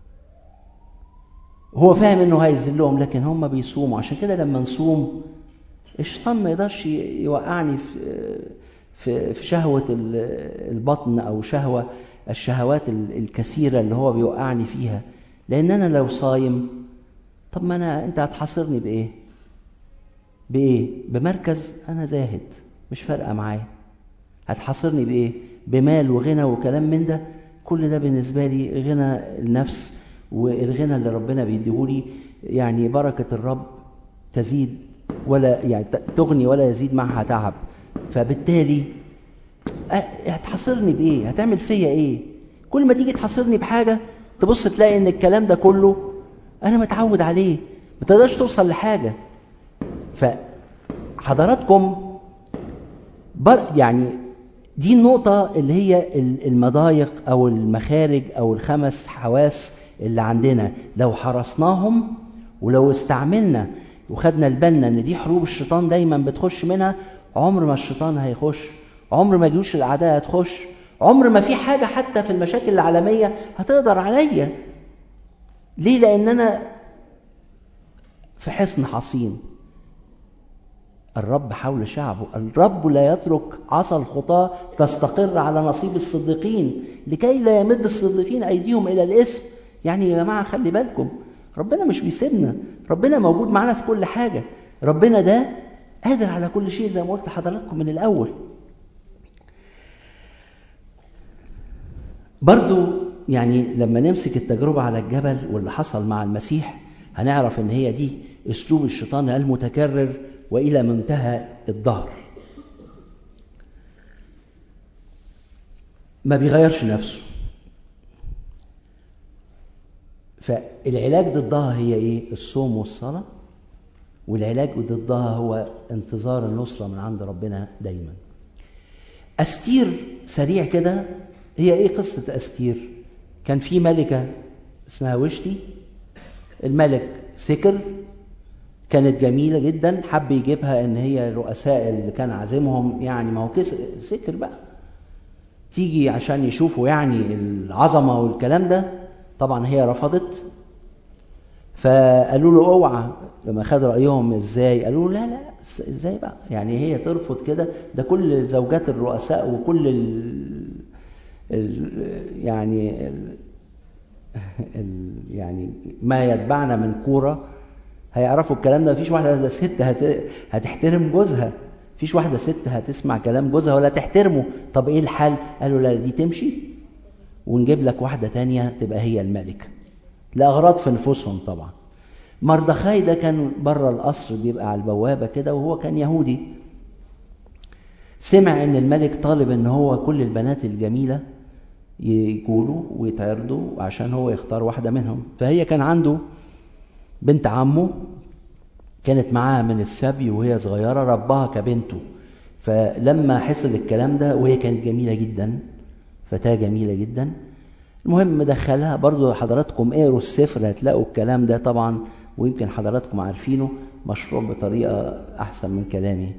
هو فاهم انه هيذلهم لكن هم بيصوموا عشان كده لما نصوم الشيطان ما يقدرش يوقعني في في في شهوه البطن او شهوه الشهوات الكثيره اللي هو بيوقعني فيها لان انا لو صايم طب ما انا انت هتحاصرني بايه بايه بمركز انا زاهد مش فارقه معايا هتحاصرني بايه بمال وغنى وكلام من ده كل ده بالنسبه لي غنى النفس والغنى اللي ربنا بيديهولي يعني بركه الرب تزيد ولا يعني تغني ولا يزيد معها تعب فبالتالي هتحاصرني بايه هتعمل فيا ايه كل ما تيجي تحاصرني بحاجه تبص تلاقي ان الكلام ده كله انا متعود عليه ما تقدرش توصل لحاجه فحضراتكم بر يعني دي النقطة اللي هي المضايق أو المخارج أو الخمس حواس اللي عندنا لو حرسناهم ولو استعملنا وخدنا البالنا ان دي حروب الشيطان دايما بتخش منها عمر ما الشيطان هيخش عمر ما جيوش الاعداء هتخش عمر ما في حاجه حتى في المشاكل العالميه هتقدر عليا ليه لان انا في حصن حصين الرب حول شعبه الرب لا يترك عصا الخطاة تستقر على نصيب الصديقين لكي لا يمد الصديقين أيديهم إلى الاسم يعني يا جماعة خلي بالكم ربنا مش بيسيبنا ربنا موجود معانا في كل حاجة ربنا ده قادر على كل شيء زي ما قلت لحضراتكم من الأول برضو يعني لما نمسك التجربة على الجبل واللي حصل مع المسيح هنعرف ان هي دي اسلوب الشيطان المتكرر والى منتهى الظهر ما بيغيرش نفسه فالعلاج ضدها هي ايه الصوم والصلاه والعلاج ضدها هو انتظار النصره من عند ربنا دايما استير سريع كده هي ايه قصه استير كان في ملكه اسمها وشتي الملك سكر كانت جميلة جدا حب يجيبها ان هي الرؤساء اللي كان عازمهم يعني ما هو سكر بقى تيجي عشان يشوفوا يعني العظمة والكلام ده طبعا هي رفضت فقالوا له اوعى لما خد رأيهم ازاي قالوا له لا لا ازاي بقى يعني هي ترفض كده ده كل زوجات الرؤساء وكل ال ال يعني ال ال يعني ما يتبعنا من كوره هيعرفوا الكلام ده مفيش واحده ست هت... هتحترم جوزها مفيش واحده ست هتسمع كلام جوزها ولا تحترمه طب ايه الحل قالوا لا دي تمشي ونجيب لك واحده تانية تبقى هي الملكه لاغراض في نفوسهم طبعا مردخاي ده كان بره القصر بيبقى على البوابه كده وهو كان يهودي سمع ان الملك طالب ان هو كل البنات الجميله يقولوا ويتعرضوا عشان هو يختار واحده منهم فهي كان عنده بنت عمه كانت معاه من السبي وهي صغيره رباها كبنته فلما حصل الكلام ده وهي كانت جميله جدا فتاه جميله جدا المهم دخلها برضو حضراتكم اقروا السفر هتلاقوا الكلام ده طبعا ويمكن حضراتكم عارفينه مشروع بطريقه احسن من كلامي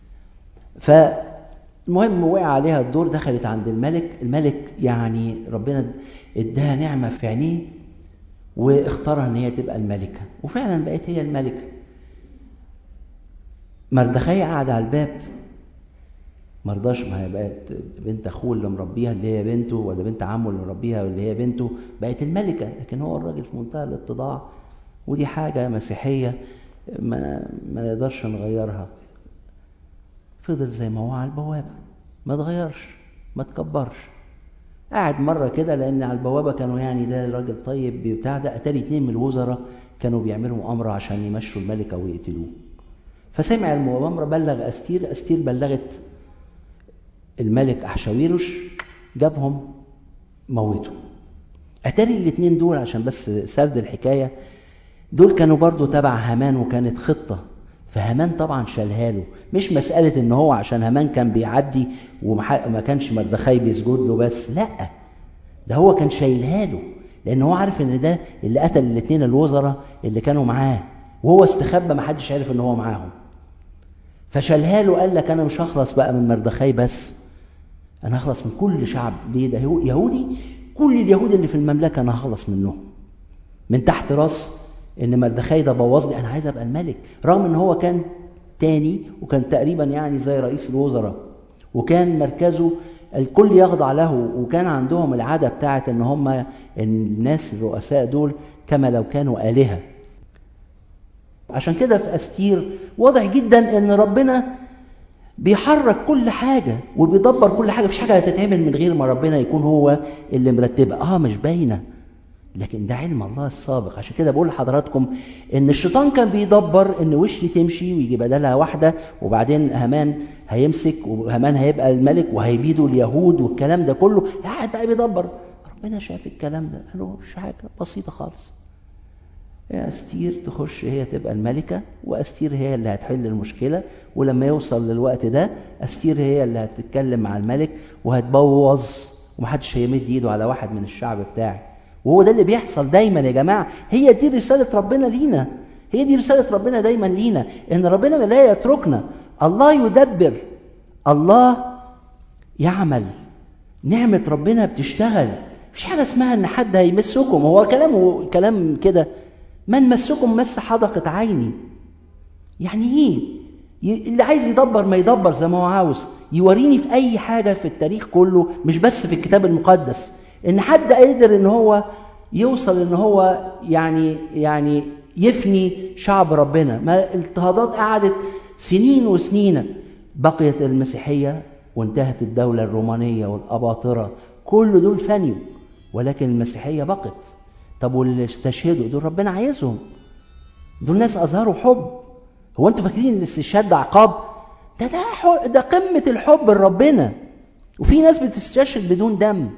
فالمهم وقع عليها الدور دخلت عند الملك الملك يعني ربنا اداها نعمه في عينيه واختارها ان هي تبقى الملكه وفعلا بقت هي الملكه مردخاي قاعد على الباب مرضاش ما هي بقت بنت اخوه اللي مربيها اللي هي بنته ولا بنت عمه اللي مربيها اللي هي بنته بقت الملكه لكن هو الراجل في منتهى الاتضاع ودي حاجه مسيحيه ما ما نقدرش نغيرها فضل زي ما هو على البوابه ما اتغيرش ما تكبرش قاعد مرة كده لأن على البوابة كانوا يعني ده راجل طيب بتاع ده أتاري اتنين من الوزراء كانوا بيعملوا مؤامرة عشان يمشوا الملكة ويقتلوه فسمع المؤامرة بلغ أستير أستير بلغت الملك أحشاويرش جابهم موتوا أتاري الاتنين دول عشان بس سرد الحكاية دول كانوا برضو تبع هامان وكانت خطة فهامان طبعا شالها له مش مسألة ان هو عشان هامان كان بيعدي وما كانش مردخاي بيسجد له بس لا ده هو كان شايلها له لان هو عارف ان ده اللي قتل الاثنين الوزراء اللي كانوا معاه وهو استخبى ما حدش عارف ان هو معاهم فشالها له قال لك انا مش هخلص بقى من مردخاي بس انا هخلص من كل شعب ليه ده يهودي كل اليهود اللي في المملكه انا هخلص منهم من تحت راس ان مردخاي ده بوظ لي انا عايز ابقى الملك رغم ان هو كان تاني وكان تقريبا يعني زي رئيس الوزراء وكان مركزه الكل يخضع له وكان عندهم العاده بتاعه ان هم الناس الرؤساء دول كما لو كانوا الهه عشان كده في استير واضح جدا ان ربنا بيحرك كل حاجه وبيدبر كل حاجه مفيش حاجه هتتعمل من غير ما ربنا يكون هو اللي مرتبها اه مش باينه لكن ده علم الله السابق عشان كده بقول لحضراتكم ان الشيطان كان بيدبر ان وشلي تمشي ويجي بدلها واحده وبعدين هامان هيمسك وهامان هيبقى الملك وهيبيدوا اليهود والكلام ده كله قاعد بقى بيدبر ربنا شاف الكلام ده قال له مش حاجه بسيطه خالص يا استير تخش هي تبقى الملكه واستير هي اللي هتحل المشكله ولما يوصل للوقت ده استير هي اللي هتتكلم مع الملك وهتبوظ ومحدش هيمد ايده على واحد من الشعب بتاعي وهو ده اللي بيحصل دايما يا جماعه هي دي رساله ربنا لينا هي دي رساله ربنا دايما لينا ان ربنا لا يتركنا الله يدبر الله يعمل نعمه ربنا بتشتغل مفيش حاجه اسمها ان حد هيمسكم هو كلامه كلام كده من مسكم مس حدقة عيني يعني ايه اللي عايز يدبر ما يدبر زي ما هو عاوز يوريني في اي حاجة في التاريخ كله مش بس في الكتاب المقدس ان حد قدر ان هو يوصل ان هو يعني يعني يفني شعب ربنا ما الاضطهادات قعدت سنين وسنين بقيت المسيحية وانتهت الدولة الرومانية والأباطرة كل دول فنيوا ولكن المسيحية بقت طب واللي استشهدوا دول ربنا عايزهم دول ناس أظهروا حب هو انتوا فاكرين الاستشهاد ده عقاب ده ده ده قمة الحب لربنا وفي ناس بتستشهد بدون دم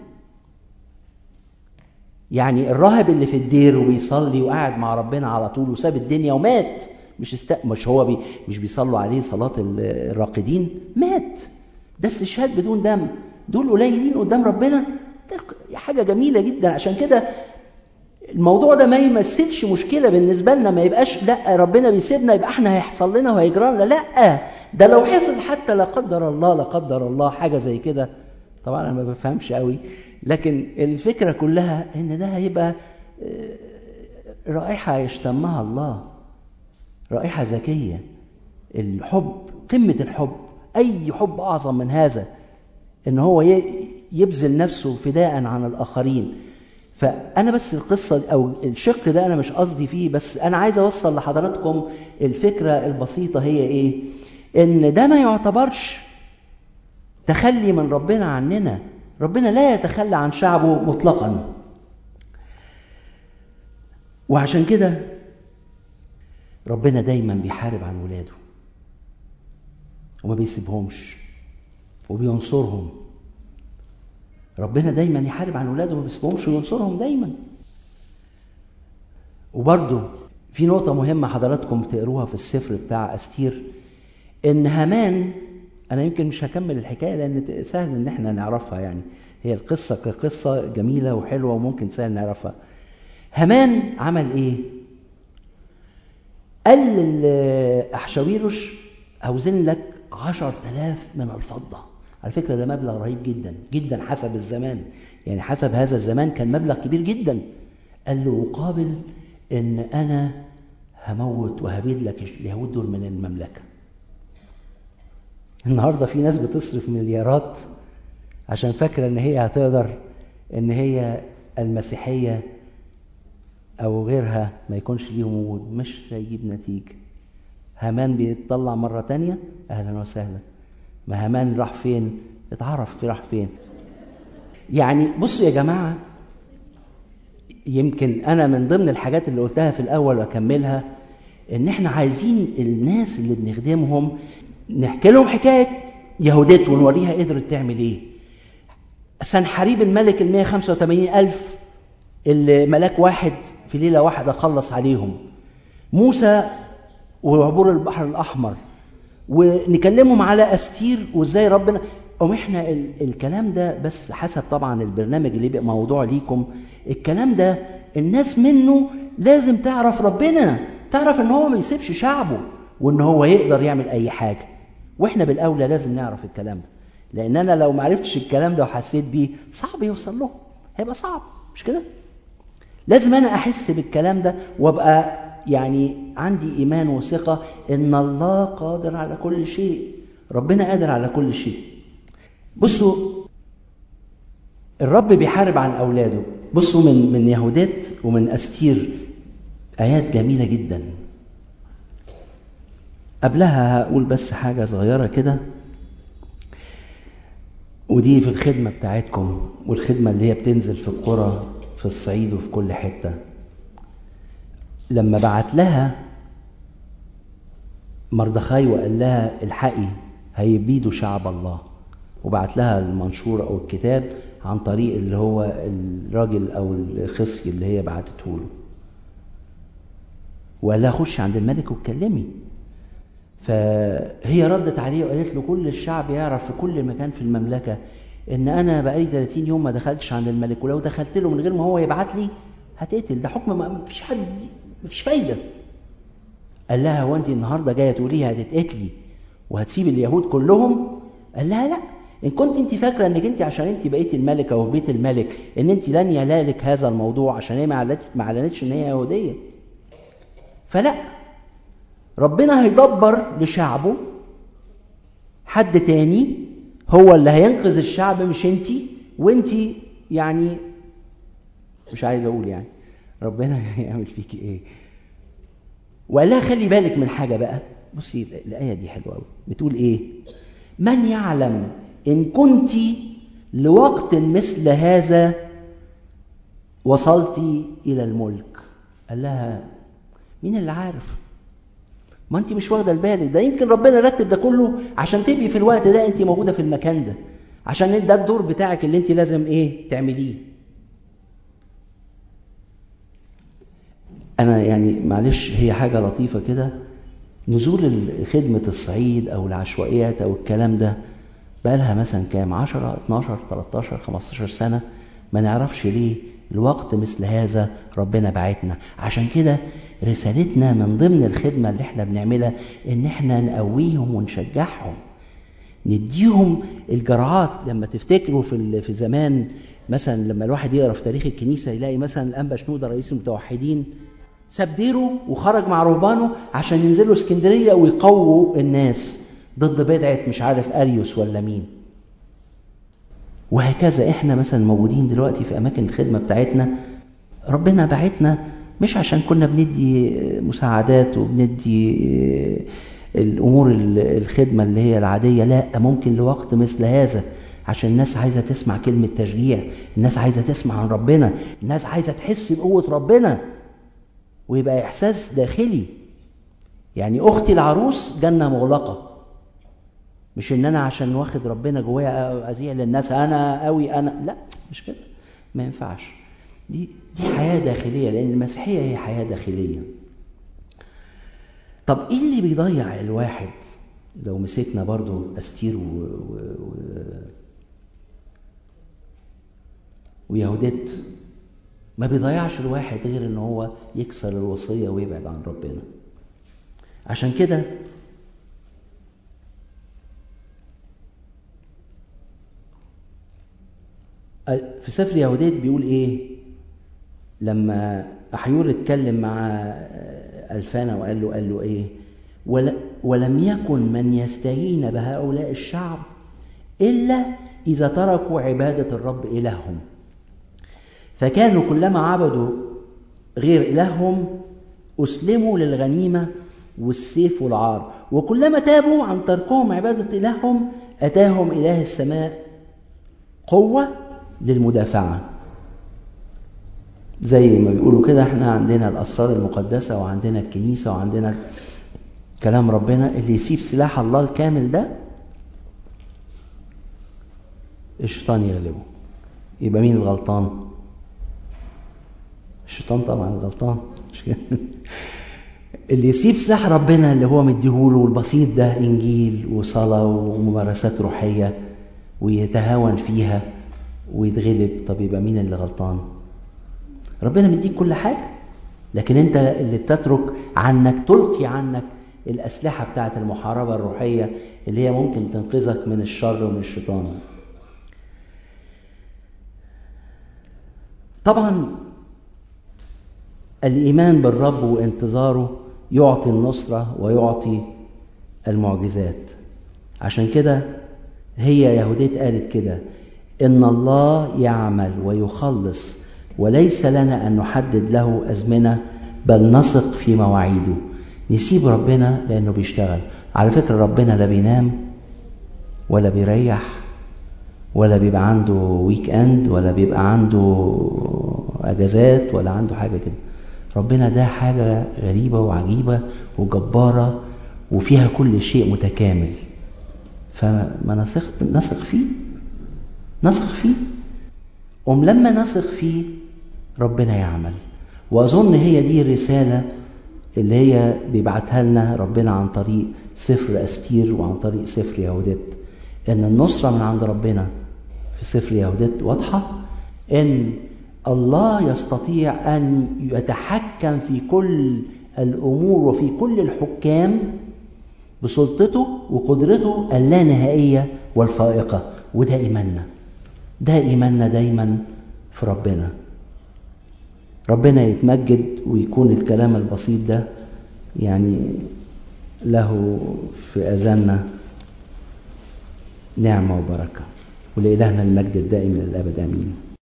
يعني الراهب اللي في الدير وبيصلي وقاعد مع ربنا على طول وساب الدنيا ومات مش است... مش هو بي... مش بيصلوا عليه صلاة الراقدين مات ده استشهاد بدون دم دول قليلين قدام ربنا ده حاجة جميلة جدا عشان كده الموضوع ده ما يمثلش مشكلة بالنسبة لنا ما يبقاش لا ربنا بيسيبنا يبقى احنا هيحصل لنا وهيجرى لنا لا ده لو حصل حتى لا قدر الله لا قدر الله حاجة زي كده طبعا انا ما بفهمش قوي لكن الفكرة كلها ان ده هيبقى رائحة يشتمها الله رائحة ذكية الحب قمة الحب أي حب أعظم من هذا إن هو يبذل نفسه فداء عن الآخرين فأنا بس القصة أو الشق ده أنا مش قصدي فيه بس أنا عايز أوصل لحضراتكم الفكرة البسيطة هي إيه؟ إن ده ما يعتبرش تخلي من ربنا عننا ربنا لا يتخلى عن شعبه مطلقا وعشان كده ربنا دايما بيحارب عن ولاده وما بيسيبهمش وبينصرهم ربنا دايما يحارب عن ولاده وما بيسيبهمش وينصرهم دايما وبرضه في نقطة مهمة حضراتكم تقروها في السفر بتاع أستير إن هامان أنا يمكن مش هكمل الحكاية لأن سهل إن إحنا نعرفها يعني هي القصة كقصة جميلة وحلوة وممكن سهل نعرفها هامان عمل إيه؟ قال لأحشاويرش أوزن لك عشر تلاف من الفضة على فكرة ده مبلغ رهيب جدا جدا حسب الزمان يعني حسب هذا الزمان كان مبلغ كبير جدا قال له مقابل ان انا هموت وهبيد لك اليهود دول من المملكة النهاردة في ناس بتصرف مليارات عشان فاكرة ان هي هتقدر ان هي المسيحية او غيرها ما يكونش ليهم وجود مش هيجيب نتيجة هامان بيتطلع مرة تانية اهلا وسهلا ما هامان راح فين اتعرف راح فين يعني بصوا يا جماعة يمكن انا من ضمن الحاجات اللي قلتها في الاول واكملها ان احنا عايزين الناس اللي بنخدمهم نحكي لهم حكاية يهودات ونوريها قدرت تعمل ايه سنحريب الملك ال 185 ألف اللي ملاك واحد في ليلة واحدة خلص عليهم موسى وعبور البحر الأحمر ونكلمهم على أستير وإزاي ربنا أم إحنا ال الكلام ده بس حسب طبعا البرنامج اللي بيبقى موضوع ليكم الكلام ده الناس منه لازم تعرف ربنا تعرف إن هو ما يسيبش شعبه وإن هو يقدر يعمل أي حاجة وإحنا بالأولى لازم نعرف الكلام ده لأن أنا لو ما عرفتش الكلام ده وحسيت بيه صعب يوصل له هيبقى صعب مش كده؟ لازم أنا أحس بالكلام ده وأبقى يعني عندي إيمان وثقة إن الله قادر على كل شيء ربنا قادر على كل شيء بصوا الرب بيحارب عن أولاده بصوا من من يهودات ومن أستير آيات جميلة جدا قبلها هقول بس حاجة صغيرة كده ودي في الخدمة بتاعتكم والخدمة اللي هي بتنزل في القرى في الصعيد وفي كل حتة لما بعت لها مردخاي وقال لها الحقي هيبيدوا شعب الله وبعت لها المنشور او الكتاب عن طريق اللي هو الراجل او الخصي اللي هي بعتته له وقال لها خش عند الملك واتكلمي فهي ردت عليه وقالت له كل الشعب يعرف في كل مكان في المملكه ان انا بقالي 30 يوم ما دخلتش عند الملك ولو دخلت له من غير ما هو يبعت لي هتقتل ده حكم ما فيش حد مفيش فايدة قال لها هو انت النهاردة جاية تقولي هتتقتلي وهتسيب اليهود كلهم قال لها لا ان كنت انت فاكرة انك انت عشان انت بقيتي الملكة وفي بيت الملك ان انت لن ينالك هذا الموضوع عشان هي ما اعلنتش ان هي يهودية فلا ربنا هيدبر لشعبه حد تاني هو اللي هينقذ الشعب مش انتي وانتي يعني مش عايز اقول يعني ربنا هيعمل فيكي ايه ولا خلي بالك من حاجه بقى بصي الايه دي حلوه قوي بتقول ايه من يعلم ان كنت لوقت مثل هذا وصلت الى الملك قال لها مين اللي عارف ما انت مش واخده بالك ده يمكن ربنا رتب ده كله عشان تبقي في الوقت ده انت موجوده في المكان ده عشان ده الدور بتاعك اللي انت لازم ايه تعمليه انا يعني معلش هي حاجه لطيفه كده نزول خدمه الصعيد او العشوائيات او الكلام ده بقى لها مثلا كام 10 12 13 15 سنه ما نعرفش ليه الوقت مثل هذا ربنا بعتنا عشان كده رسالتنا من ضمن الخدمة اللي احنا بنعملها ان احنا نقويهم ونشجعهم نديهم الجرعات لما تفتكروا في في زمان مثلا لما الواحد يقرا في تاريخ الكنيسه يلاقي مثلا الانبا شنوده رئيس المتوحدين ساب ديره وخرج مع رهبانه عشان ينزلوا اسكندريه ويقووا الناس ضد بدعه مش عارف اريوس ولا مين وهكذا احنا مثلا موجودين دلوقتي في اماكن الخدمه بتاعتنا ربنا بعتنا مش عشان كنا بندي مساعدات وبندي الامور الخدمه اللي هي العاديه لا ممكن لوقت مثل هذا عشان الناس عايزه تسمع كلمه تشجيع الناس عايزه تسمع عن ربنا الناس عايزه تحس بقوه ربنا ويبقى احساس داخلي يعني اختي العروس جنه مغلقه مش ان انا عشان واخد ربنا جوايا اذيع للناس انا قوي انا لا مش كده ما ينفعش دي دي حياه داخليه لان المسيحيه هي حياه داخليه طب ايه اللي بيضيع الواحد لو مسكنا برضو استير و... و... و... ويهودت ما بيضيعش الواحد غير ان هو يكسر الوصيه ويبعد عن ربنا عشان كده في سفر يهوديت بيقول ايه لما احيور اتكلم مع الفانا وقال له قال له ايه ولم يكن من يستهين بهؤلاء الشعب الا اذا تركوا عباده الرب الههم فكانوا كلما عبدوا غير الههم اسلموا للغنيمه والسيف والعار وكلما تابوا عن تركهم عباده الههم اتاهم اله السماء قوه للمدافعة زي ما بيقولوا كده احنا عندنا الأسرار المقدسة وعندنا الكنيسة وعندنا كلام ربنا اللي يسيب سلاح الله الكامل ده الشيطان يغلبه يبقى مين الغلطان الشيطان طبعا الغلطان مش كده اللي يسيب سلاح ربنا اللي هو مديهوله والبسيط ده انجيل وصلاه وممارسات روحيه ويتهاون فيها ويتغلب طب يبقى مين اللي غلطان ربنا مديك كل حاجه لكن انت اللي بتترك عنك تلقي عنك الاسلحه بتاعه المحاربه الروحيه اللي هي ممكن تنقذك من الشر ومن الشيطان طبعا الايمان بالرب وانتظاره يعطي النصره ويعطي المعجزات عشان كده هي يهوديت قالت كده ان الله يعمل ويخلص وليس لنا ان نحدد له ازمنه بل نثق في مواعيده نسيب ربنا لانه بيشتغل على فكره ربنا لا بينام ولا بيريح ولا بيبقى عنده ويك اند ولا بيبقى عنده اجازات ولا عنده حاجه كده ربنا ده حاجه غريبه وعجيبه وجباره وفيها كل شيء متكامل فما نثق نثق فيه نثق فيه قم لما نثق فيه ربنا يعمل واظن هي دي الرساله اللي هي بيبعتها لنا ربنا عن طريق سفر استير وعن طريق سفر يهودت ان النصره من عند ربنا في سفر يهودت واضحه ان الله يستطيع ان يتحكم في كل الامور وفي كل الحكام بسلطته وقدرته اللانهائيه والفائقه وده ايماننا ده ايماننا دايما في ربنا ربنا يتمجد ويكون الكلام البسيط ده يعني له في أذاننا نعمة وبركة ولإلهنا المجد الدائم إلى الأبد آمين